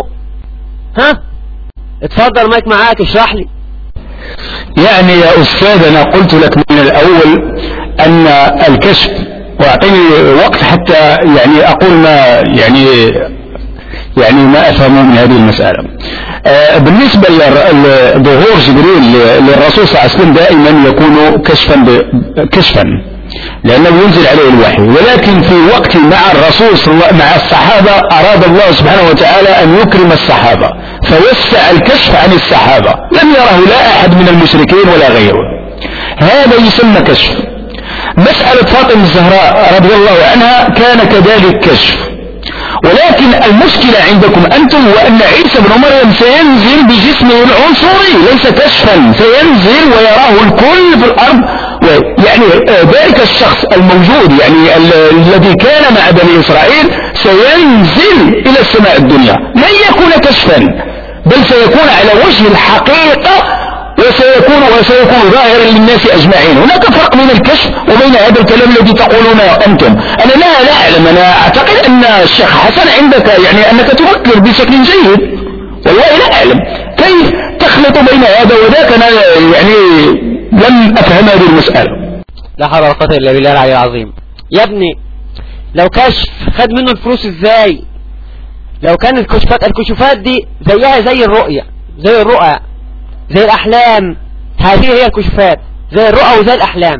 ها اتفضل مايك معاك اشرح لي يعني يا أستاذ أنا قلت لك من الأول أن الكشف وأعطيني وقت حتى يعني أقول ما يعني يعني ما أفهمه من هذه المسألة آه، بالنسبة لر- لظهور جبريل ل- للرسول صلى الله عليه وسلم دائما يكون كشفا ب- كشفا لأنه ينزل عليه الوحي ولكن في وقت مع الرسول صلى الله مع الصحابة أراد الله سبحانه وتعالى أن يكرم الصحابة فوسع الكشف عن الصحابة لم يره لا أحد من المشركين ولا غيره هذا يسمى كشف مسألة فاطمة الزهراء رضي الله عنها كان كذلك كشف ولكن المشكلة عندكم أنتم وأن عيسى بن مريم سينزل بجسمه العنصري ليس كشفا سينزل ويراه الكل في الأرض و- يعني آه، ذلك الشخص الموجود يعني ال- الذي كان مع بني إسرائيل سينزل إلى السماء الدنيا لن يكون كشفا بل سيكون على وجه الحقيقة وسيكون وسيكون ظاهرا للناس اجمعين هناك فرق بين الكشف وبين هذا الكلام الذي تقولونه انتم انا لا لا اعلم انا اعتقد ان الشيخ حسن عندك يعني انك تفكر بشكل جيد والله لا اعلم كيف تخلط بين هذا وذاك انا يعني لم افهم هذه المساله لا حول ولا قوة إلا بالله العلي العظيم يا ابني لو كشف خد منه الفلوس ازاي لو كان الكشوفات الكشوفات دي زيها زي الرؤية زي الرؤى زي الأحلام هذه هي الكشوفات زي الرؤى وزي الأحلام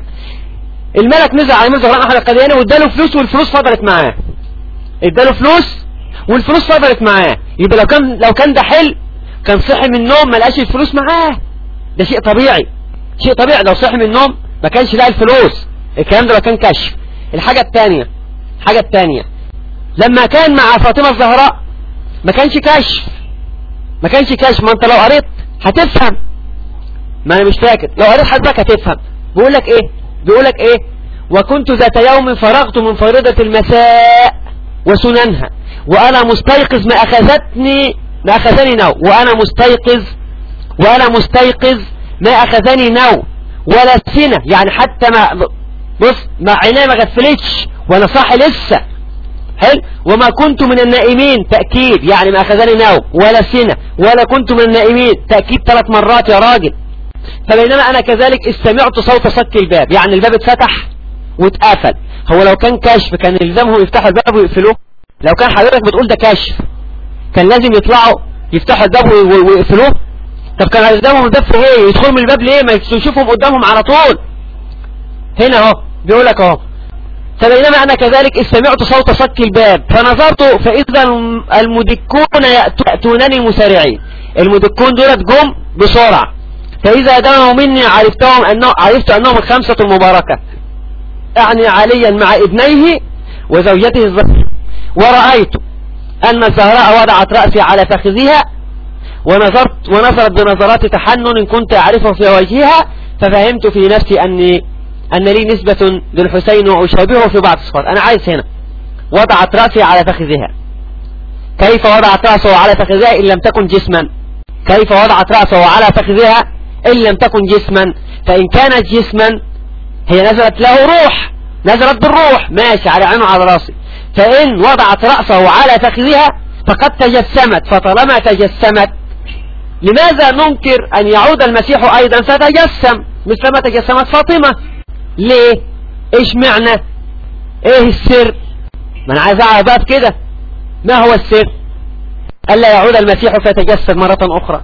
الملك نزل على ميرزا غلام أحمد القدياني واداله فلوس والفلوس فضلت معاه اداله فلوس والفلوس فضلت معاه يبقى لو كان لو كان ده حل كان صحي من النوم ما لقاش الفلوس معاه ده شيء طبيعي شيء طبيعي لو صحي من النوم ما كانش لاقي الفلوس الكلام ده لو كان كشف الحاجة الثانية الحاجة الثانية لما كان مع فاطمة الزهراء ما كانش كشف ما كانش كشف ما انت لو قريت هتفهم ما انا مش فاكر لو قريت حضرتك هتفهم بيقول لك ايه بيقول لك ايه وكنت ذات يوم فرغت من فريضة المساء وسننها وانا مستيقظ ما اخذتني ما اخذني نوم وانا مستيقظ وانا مستيقظ ما اخذني نوم ولا سنة يعني حتى ما بص ما عيني ما غفلتش وانا صاحي لسه حلو وما كنت من النائمين تأكيد يعني ما أخذني نوم ولا سنة ولا كنت من النائمين تأكيد ثلاث مرات يا راجل فبينما أنا كذلك استمعت صوت صك الباب يعني الباب اتفتح واتقفل هو لو كان كشف كان يلزمهم يفتحوا الباب ويقفلوه لو كان حضرتك بتقول ده كشف كان لازم يطلعوا يفتحوا الباب وي- وي- ويقفلوه طب كان قدامهم الباب في ايه يدخلوا من الباب ليه ما يشوفهم قدامهم على طول هنا اهو بيقول لك اهو فبينما انا كذلك اذ سمعت صوت صك الباب فنظرت فاذا الم- المدكون يأتو- ياتونني مسارعين المدكون دولت جم بسرعه فاذا دنوا مني عرفتهم انه عرفت انهم الخمسه المباركه اعني عليا مع ابنيه وزوجته الزهراء ورأيت أن الزهراء وضعت رأسي على فخذها ونظرت ونظرت بنظرات تحنن كنت أعرفه في وجهها ففهمت في نفسي أني أن لي نسبة للحسين وأشابهه في بعض الصفات أنا عايز هنا وضعت رأسي على فخذها كيف وضعت رأسه على فخذها إن لم تكن جسما كيف وضعت رأسه على فخذها إن لم تكن جسما فإن كانت جسما هي نزلت له روح نزلت بالروح ماشي على عينه على راسي فإن وضعت رأسه على فخذها فقد تجسمت فطالما تجسمت لماذا ننكر أن يعود المسيح أيضا فتجسم مثلما تجسمت فاطمة ليه ايش معنى ايه السر ما انا عايز اعرف بقى كده ما هو السر ألا يعود المسيح فيتجسد مرة أخرى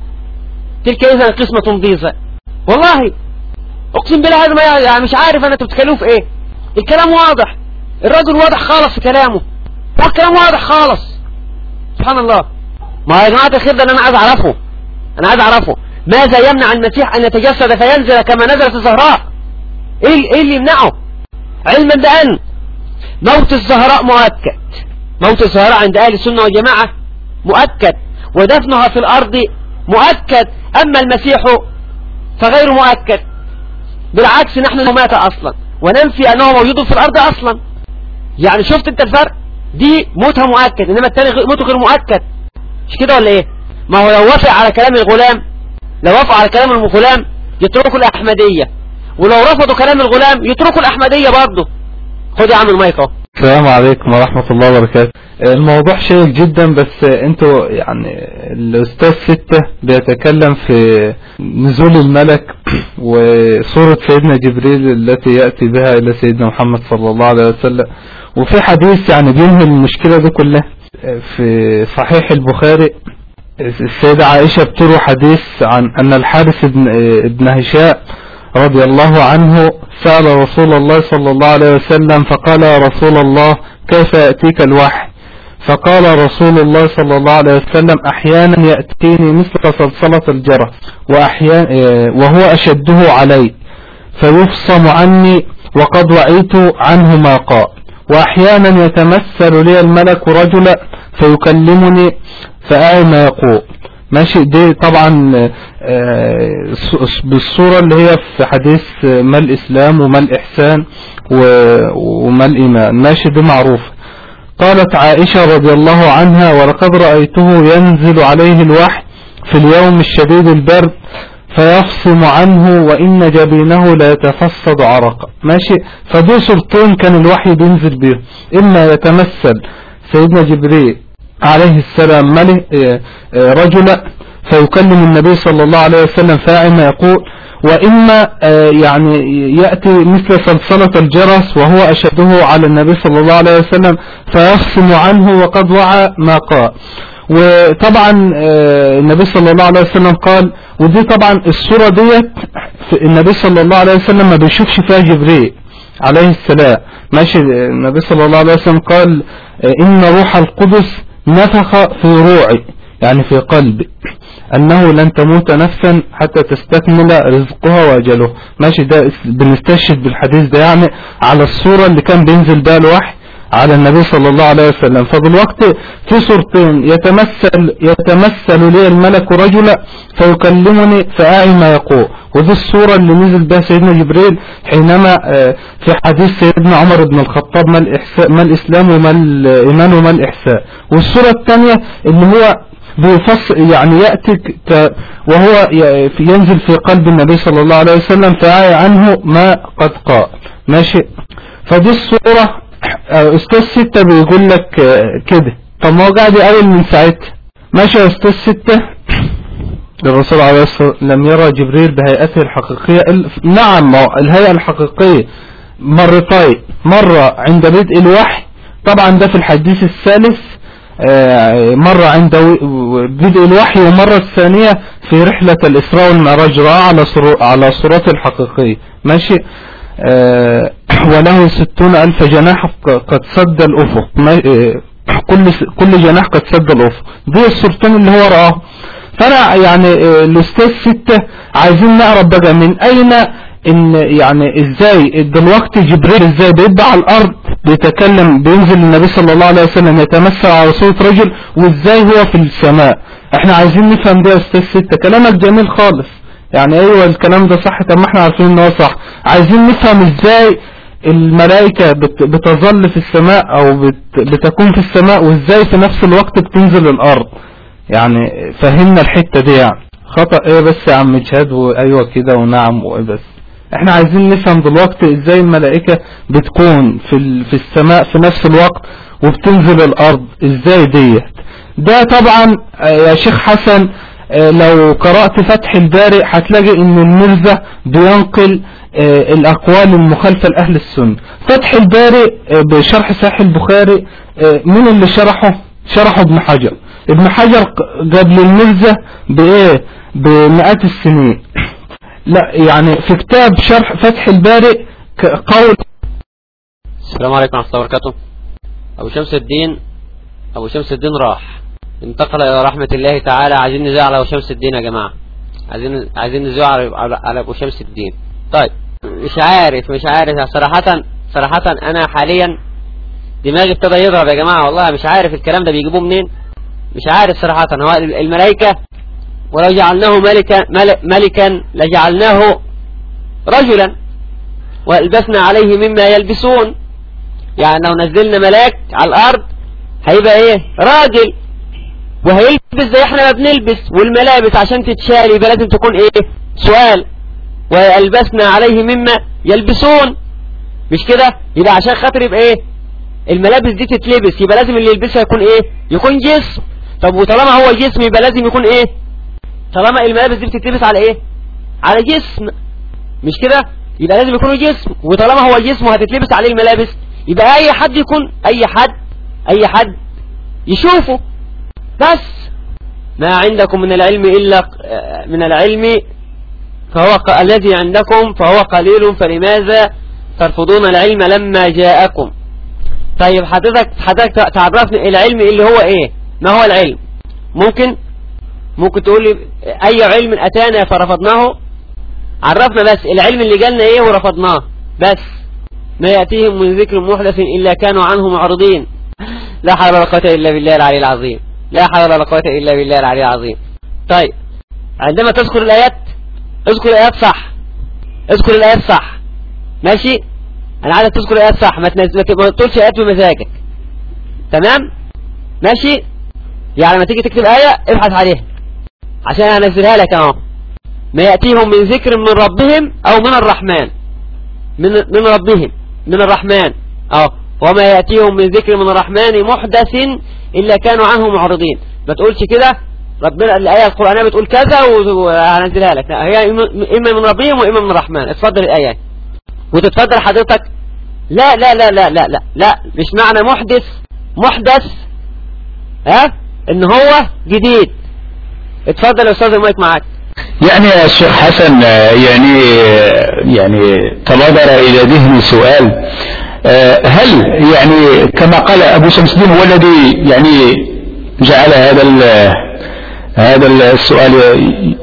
تلك إذا قسمة ضيزة والله أقسم بالله هذا ما يعني مش عارف أنا أنتوا بتتكلموا في إيه الكلام واضح الرجل واضح خالص في كلامه هو الكلام واضح خالص سبحان الله ما يا جماعة الخير ده اللي أنا عايز أعرفه أنا عايز أعرفه ماذا يمنع المسيح أن يتجسد فينزل كما نزلت الزهراء إيه إيه اللي يمنعه علما بأن موت الزهراء مؤكد موت الزهراء عند أهل السنة والجماعة مؤكد ودفنها في الأرض مؤكد أما المسيح فغير مؤكد بالعكس نحن مات أصلا وننفي أنه موجود في الأرض أصلا يعني شفت انت الفرق دي موتها مؤكد إنما التاني غ- موته غير مؤكد مش كده ولا إيه ما هو لو وافق على كلام الغلام لو وافق على كلام الغلام يتركوا الأحمدية ولو رفضوا كلام الغلام يتركوا الأحمدية برضه خد يا عم المايك اهو السلام عليكم ورحمة الله وبركاته الموضوع شيق جدا بس انتوا يعني الأستاذ ستة بيتكلم في نزول الملك وصورة سيدنا جبريل التي يأتي بها إلى سيدنا محمد صلى الله عليه وسلم وفي حديث يعني بينهي المشكلة دي كلها في صحيح البخاري السيدة عائشة بتروي حديث عن أن الحارث بن, ابن هشام رضي الله عنه سأل رسول الله صلى الله عليه وسلم فقال يا رسول الله كيف يأتيك الوحي فقال رسول الله صلى الله عليه وسلم أحيانا يأتيني مثل صلصلة الجرس وأحيانا وهو أشده علي فيفصم عني وقد وعيت عنه ما قال وأحيانا يتمثل لي الملك رجلا فيكلمني فأعي ما يقول ماشي دي طبعا آه، ص- بالصورة اللي هي في حديث آه، ما الإسلام وما الإحسان و- وما الإيمان ماشي دي معروفة قالت عائشة رضي الله عنها ولقد رأيته ينزل عليه الوحي في اليوم الشديد البرد فيفصم عنه وإن جبينه لا يتفسد عرقا ماشي فدي صورتين كان الوحي بينزل بيهم إما يتمثل سيدنا جبريل عليه السلام ملك آه، آه، رجلا فيكلم النبي صلى الله عليه وسلم فاعل ما يقول وإما آه، يعني يأتي مثل صلصلة الجرس وهو أشده على النبي صلى الله عليه وسلم فيخصم عنه وقد وعى ما قال وطبعا آه، النبي صلى الله عليه وسلم قال ودي طبعا الصورة ديت في- النبي صلى الله عليه وسلم ما بيشوفش فيها جبريل عليه السلام ماشي النبي صلى الله عليه وسلم قال آه، إن روح القدس نفخ في روعي يعني في قلبي أنه لن تموت نفسا حتى تستكمل رزقها وأجلها ماشي ده اس- بنستشهد بالحديث ده يعني على الصورة اللي كان بينزل بها الوحي على النبي صلى الله عليه وسلم فبالوقت في صورتين يتمثل يتمثل لي الملك رجلا فيكلمني فأعي ما يقول ودي الصورة اللي نزل بها سيدنا جبريل حينما آه، في حديث سيدنا عمر بن الخطاب ما, الإحساء ما الإسلام وما الإيمان وما الإحساء والصورة الثانية اللي هو بيفصل يعني يأتي ك- وهو ي- في- ينزل في قلب النبي صلى الله عليه وسلم فيعي عنه ما قد قال ماشي فدي الصورة آه، أستاذ ستة بيقول لك آه، كده طب ما هو قاعد يقول من ساعتها ماشي يا أستاذ ستة الرسول عليه الصلاة والسلام لم يرى جبريل بهيئته الحقيقية إلا- نعم ما هو الهيئة الحقيقية مرتين مرة عند بدء الوحي طبعا ده في الحديث الثالث آه، مرة عند و- بدء الوحي ومرة الثانية في رحلة الإسراء والمعراج رأى على صرو- على صورته الحقيقية ماشي آه، وله ستون ألف جناح ق- قد سد الأفق ما- آه، كل س- كل جناح قد سد الأفق دي الصورتين اللي هو رآه فأنا يعني آه، الأستاذ ستة عايزين نعرف بقى من أين ان يعني ازاي دلوقتي جبريل ازاي بيبقى على الارض بيتكلم بينزل النبي صلى الله عليه وسلم يتمثل على صورة رجل وازاي هو في السماء احنا عايزين نفهم ده يا استاذ ستة كلامك جميل خالص يعني ايوه الكلام ده صح طب ما احنا عارفين ان هو صح عايزين نفهم ازاي الملائكة بت بتظل في السماء او بت بتكون في السماء وازاي في نفس الوقت بتنزل الارض يعني فهمنا الحتة دي يعني خطأ ايه بس يا عم جهاد وايوه كده ونعم وايه بس احنا عايزين نفهم دلوقتي ازاي الملائكة بتكون في, ال... في السماء في نفس الوقت وبتنزل الارض ازاي ديت ده طبعا آه، يا شيخ حسن آه، لو قرأت فتح الباري هتلاقي ان المرزة بينقل آه، الاقوال المخالفة لاهل السنة فتح الباري آه، بشرح صحيح البخاري آه، مين اللي شرحه شرحه ابن حجر ابن حجر ق- قبل المرزة بايه بمئات السنين لا يعني في كتاب شرح فتح الباري ك- قول السلام عليكم ورحمة الله وبركاته أبو شمس الدين أبو شمس الدين راح انتقل إلى رحمة الله تعالى عايزين نزاع على أبو شمس الدين يا جماعة عايزين عايزين نزاع على, على, على أبو شمس الدين طيب مش عارف مش عارف صراحة صراحة أنا حاليا دماغي ابتدى يضرب يا جماعة والله مش عارف الكلام ده بيجيبوه منين مش عارف صراحة هو الملائكة ولو جعلناه ملكا مل- ملكا لجعلناه رجلا والبسنا عليه مما يلبسون يعني لو نزلنا ملاك على الارض هيبقى ايه راجل وهيلبس زي احنا ما بنلبس والملابس عشان تتشال يبقى لازم تكون ايه سؤال والبسنا عليه مما يلبسون مش كده يبقى عشان خاطر يبقى ايه الملابس دي تتلبس يبقى لازم اللي يلبسها يكون ايه يكون جسم طب وطالما هو جسم يبقى لازم يكون ايه طالما الملابس دي بتتلبس على ايه على جسم مش كده يبقى لازم يكون جسم وطالما هو جسم وهتتلبس عليه الملابس يبقى اي حد يكون اي حد اي حد يشوفه بس ما عندكم من العلم الا من العلم فهو ق- الذي عندكم فهو قليل فلماذا ترفضون العلم لما جاءكم طيب حضرتك حضرتك تعرفني العلم اللي هو ايه ما هو العلم ممكن ممكن تقول لي اي علم اتانا فرفضناه عرفنا بس العلم اللي جالنا ايه ورفضناه بس ما يأتيهم من ذكر محدث إلا كانوا عنه معرضين لا حول ولا قوة إلا بالله العلي العظيم لا حول ولا قوة إلا بالله العلي العظيم طيب عندما تذكر الآيات اذكر الآيات صح اذكر الآيات صح ماشي أنا عايزك تذكر الآيات صح ما تنز- ما ت- ما تقولش آيات بمزاجك تمام ماشي يعني لما تيجي تكتب آية ابحث عليها عشان هنزلها لك اهو ما يأتيهم من ذكر من ربهم أو من الرحمن من من ربهم من الرحمن اه وما يأتيهم من ذكر من الرحمن محدث إلا كانوا عنه معرضين ما تقولش كده ربنا الآية القرآنية بتقول كذا و- وهنزلها لك لا هي إما- إما من ربهم وإما من الرحمن اتفضل الآية وتتفضل حضرتك لا لا لا لا لا لا لا مش معنى محدث محدث ها ان هو جديد اتفضل يا استاذ المايك معاك يعني يا شيخ حسن آه، يعني آه، يعني تبادر الى ذهني سؤال آه، هل يعني كما قال ابو شمس الدين هو الذي يعني جعل هذا ال- هذا السؤال ي-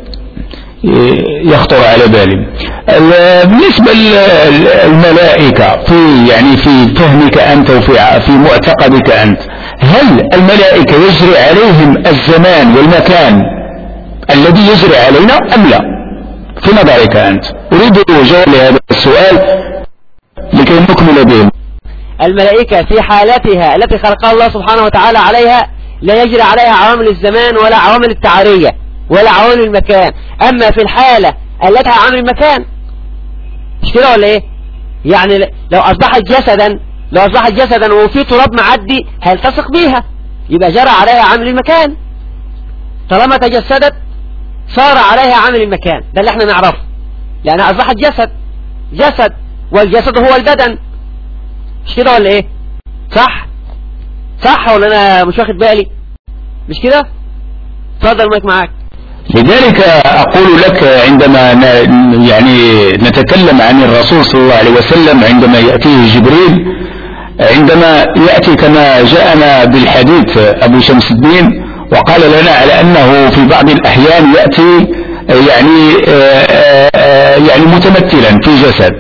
ي- يخطر على بالي ال- بالنسبة للملائكة في يعني في فهمك أنت وفي ع- في معتقدك أنت هل الملائكة يجري عليهم الزمان والمكان الذي يجري علينا أم لا في نظرك أنت أريد جواب لهذا السؤال لكي نكمل به الملائكة في حالتها التي خلقها الله سبحانه وتعالى عليها لا يجري عليها عوامل الزمان ولا عوامل التعرية ولا عوامل المكان أما في الحالة التي عوامل المكان مش كده ولا ايه يعني ل- لو أصبحت جسدا لو أصبحت جسدا وفي تراب معدي هيلتصق بيها يبقى جرى عليها عامل المكان طالما تجسدت صار عليها عامل المكان ده اللي احنا نعرفه لأنها أصبحت جسد جسد والجسد هو البدن مش كده ولا ايه صح صح ولا انا مش واخد بالي مش كده اتفضل المايك معاك لذلك أقول لك عندما ن- يعني نتكلم عن الرسول صلى الله عليه وسلم عندما يأتيه جبريل عندما يأتي كما جاءنا بالحديث أبو شمس الدين وقال لنا على أنه في بعض الأحيان يأتي يعني آه، آه، يعني متمثلا في جسد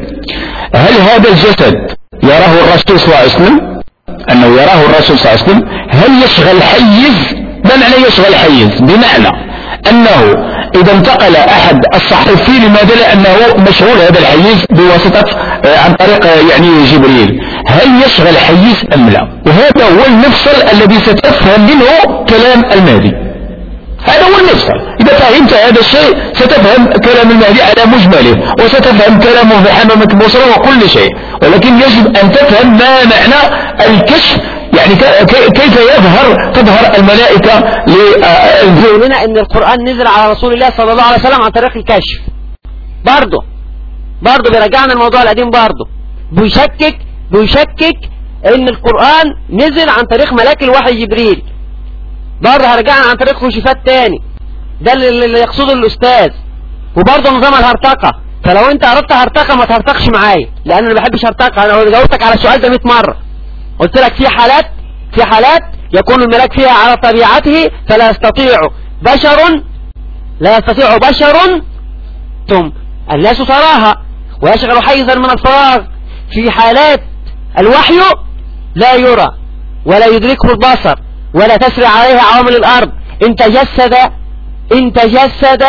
هل هذا الجسد يراه الرسول صلى الله عليه وسلم أنه يراه الرسول صلى الله عليه وسلم هل يشغل حيز ما معنى يشغل حيز بمعنى أنه إذا انتقل أحد الصحفي لماذا لأنه مشغول هذا الحيز بواسطة آه، عن طريق آه، يعني جبريل هل يشغل حيز أم لا وهذا هو المفصل الذي ستفهم منه كلام المهدي هذا هو المفصل إذا فهمت هذا الشيء ستفهم كلام المهدي على مجمله وستفهم كلامه في حمامة البصرة وكل شيء ولكن يجب أن تفهم ما معنى الكشف يعني ك- ك- كيف يظهر تظهر الملائكة ل- آه، يقول لنا ان القرآن نزل على رسول الله صلى الله عليه وسلم عن طريق الكشف برضه برضه بيرجعنا الموضوع القديم برضه بيشكك بيشكك ان القرآن نزل عن طريق ملاك الوحي جبريل برضه هرجعنا عن طريق كشوفات تاني ده اللي اللي يقصده الاستاذ وبرضه نظام الهرطقة فلو انت اردت هرطقة ما تهرطقش معايا لان انا ما بحبش هرطقة انا جاوبتك على السؤال ده 100 مرة قلت لك في حالات في حالات يكون الملاك فيها على طبيعته فلا يستطيع بشر لا يستطيع بشر ثم الناس تراها ويشغل حيزا من الفراغ في حالات الوحي لا يرى ولا يدركه البصر ولا تسرع عليه عوامل الأرض إن تجسد إن تجسد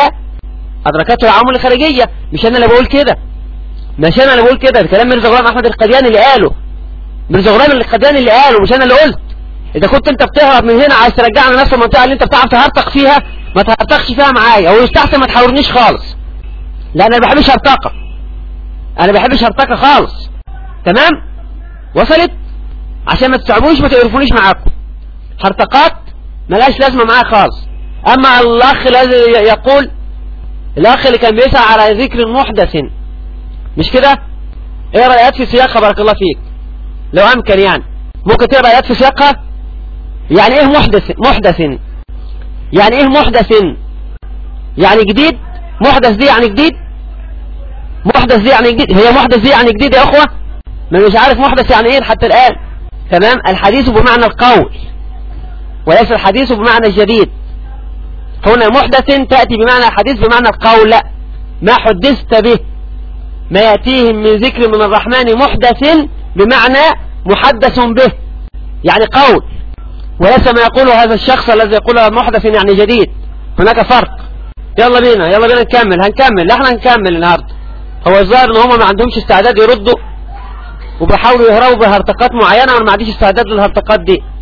أدركته العوامل الخارجية مش أنا اللي بقول كده مش أنا اللي بقول كده ده كلام مرزا غلام أحمد القدياني اللي قاله مرزا غلام القدياني اللي قاله مش أنا اللي قلت إذا كنت أنت بتهرب من هنا عايز ترجعنا نفس المنطقة اللي أنت بتعرف تهرطق فيها ما تهرطقش فيها معايا أو يستحسن ما تحاورنيش خالص لأن أنا ما بحبش هرطقة أنا ما بحبش هرطقة خالص تمام وصلت عشان ما تتعبوش ما تقرفونيش معاكم هرطقات ملاش لازمة معايا خالص أما الأخ الذي يقول الأخ اللي كان بيسعى على ذكر محدث مش كده اقرا آيات في سياقها بارك الله فيك لو أمكن يعني ممكن تقرا آيات في سياقها يعني إيه محدث محدث يعني إيه محدث يعني جديد محدث دي يعني جديد محدث دي يعني جديد هي محدث دي يعني جديد يا أخوة ما مش عارف محدث يعني إيه حتى الآن تمام الحديث بمعنى القول وليس الحديث بمعنى الجديد هنا محدث تأتي بمعنى الحديث بمعنى القول لا ما حدثت به ما يأتيهم من ذكر من الرحمن محدث بمعنى محدث به يعني قول وليس ما يقوله هذا الشخص الذي يقوله محدث يعني جديد هناك فرق يلا بينا يلا بينا نكمل هنكمل لا احنا هنكمل النهارده هو الظاهر ان هم ما عندهمش استعداد يردوا وبيحاولوا يهربوا بهرطقات معينة وانا ما عنديش استعداد للهرطقات دي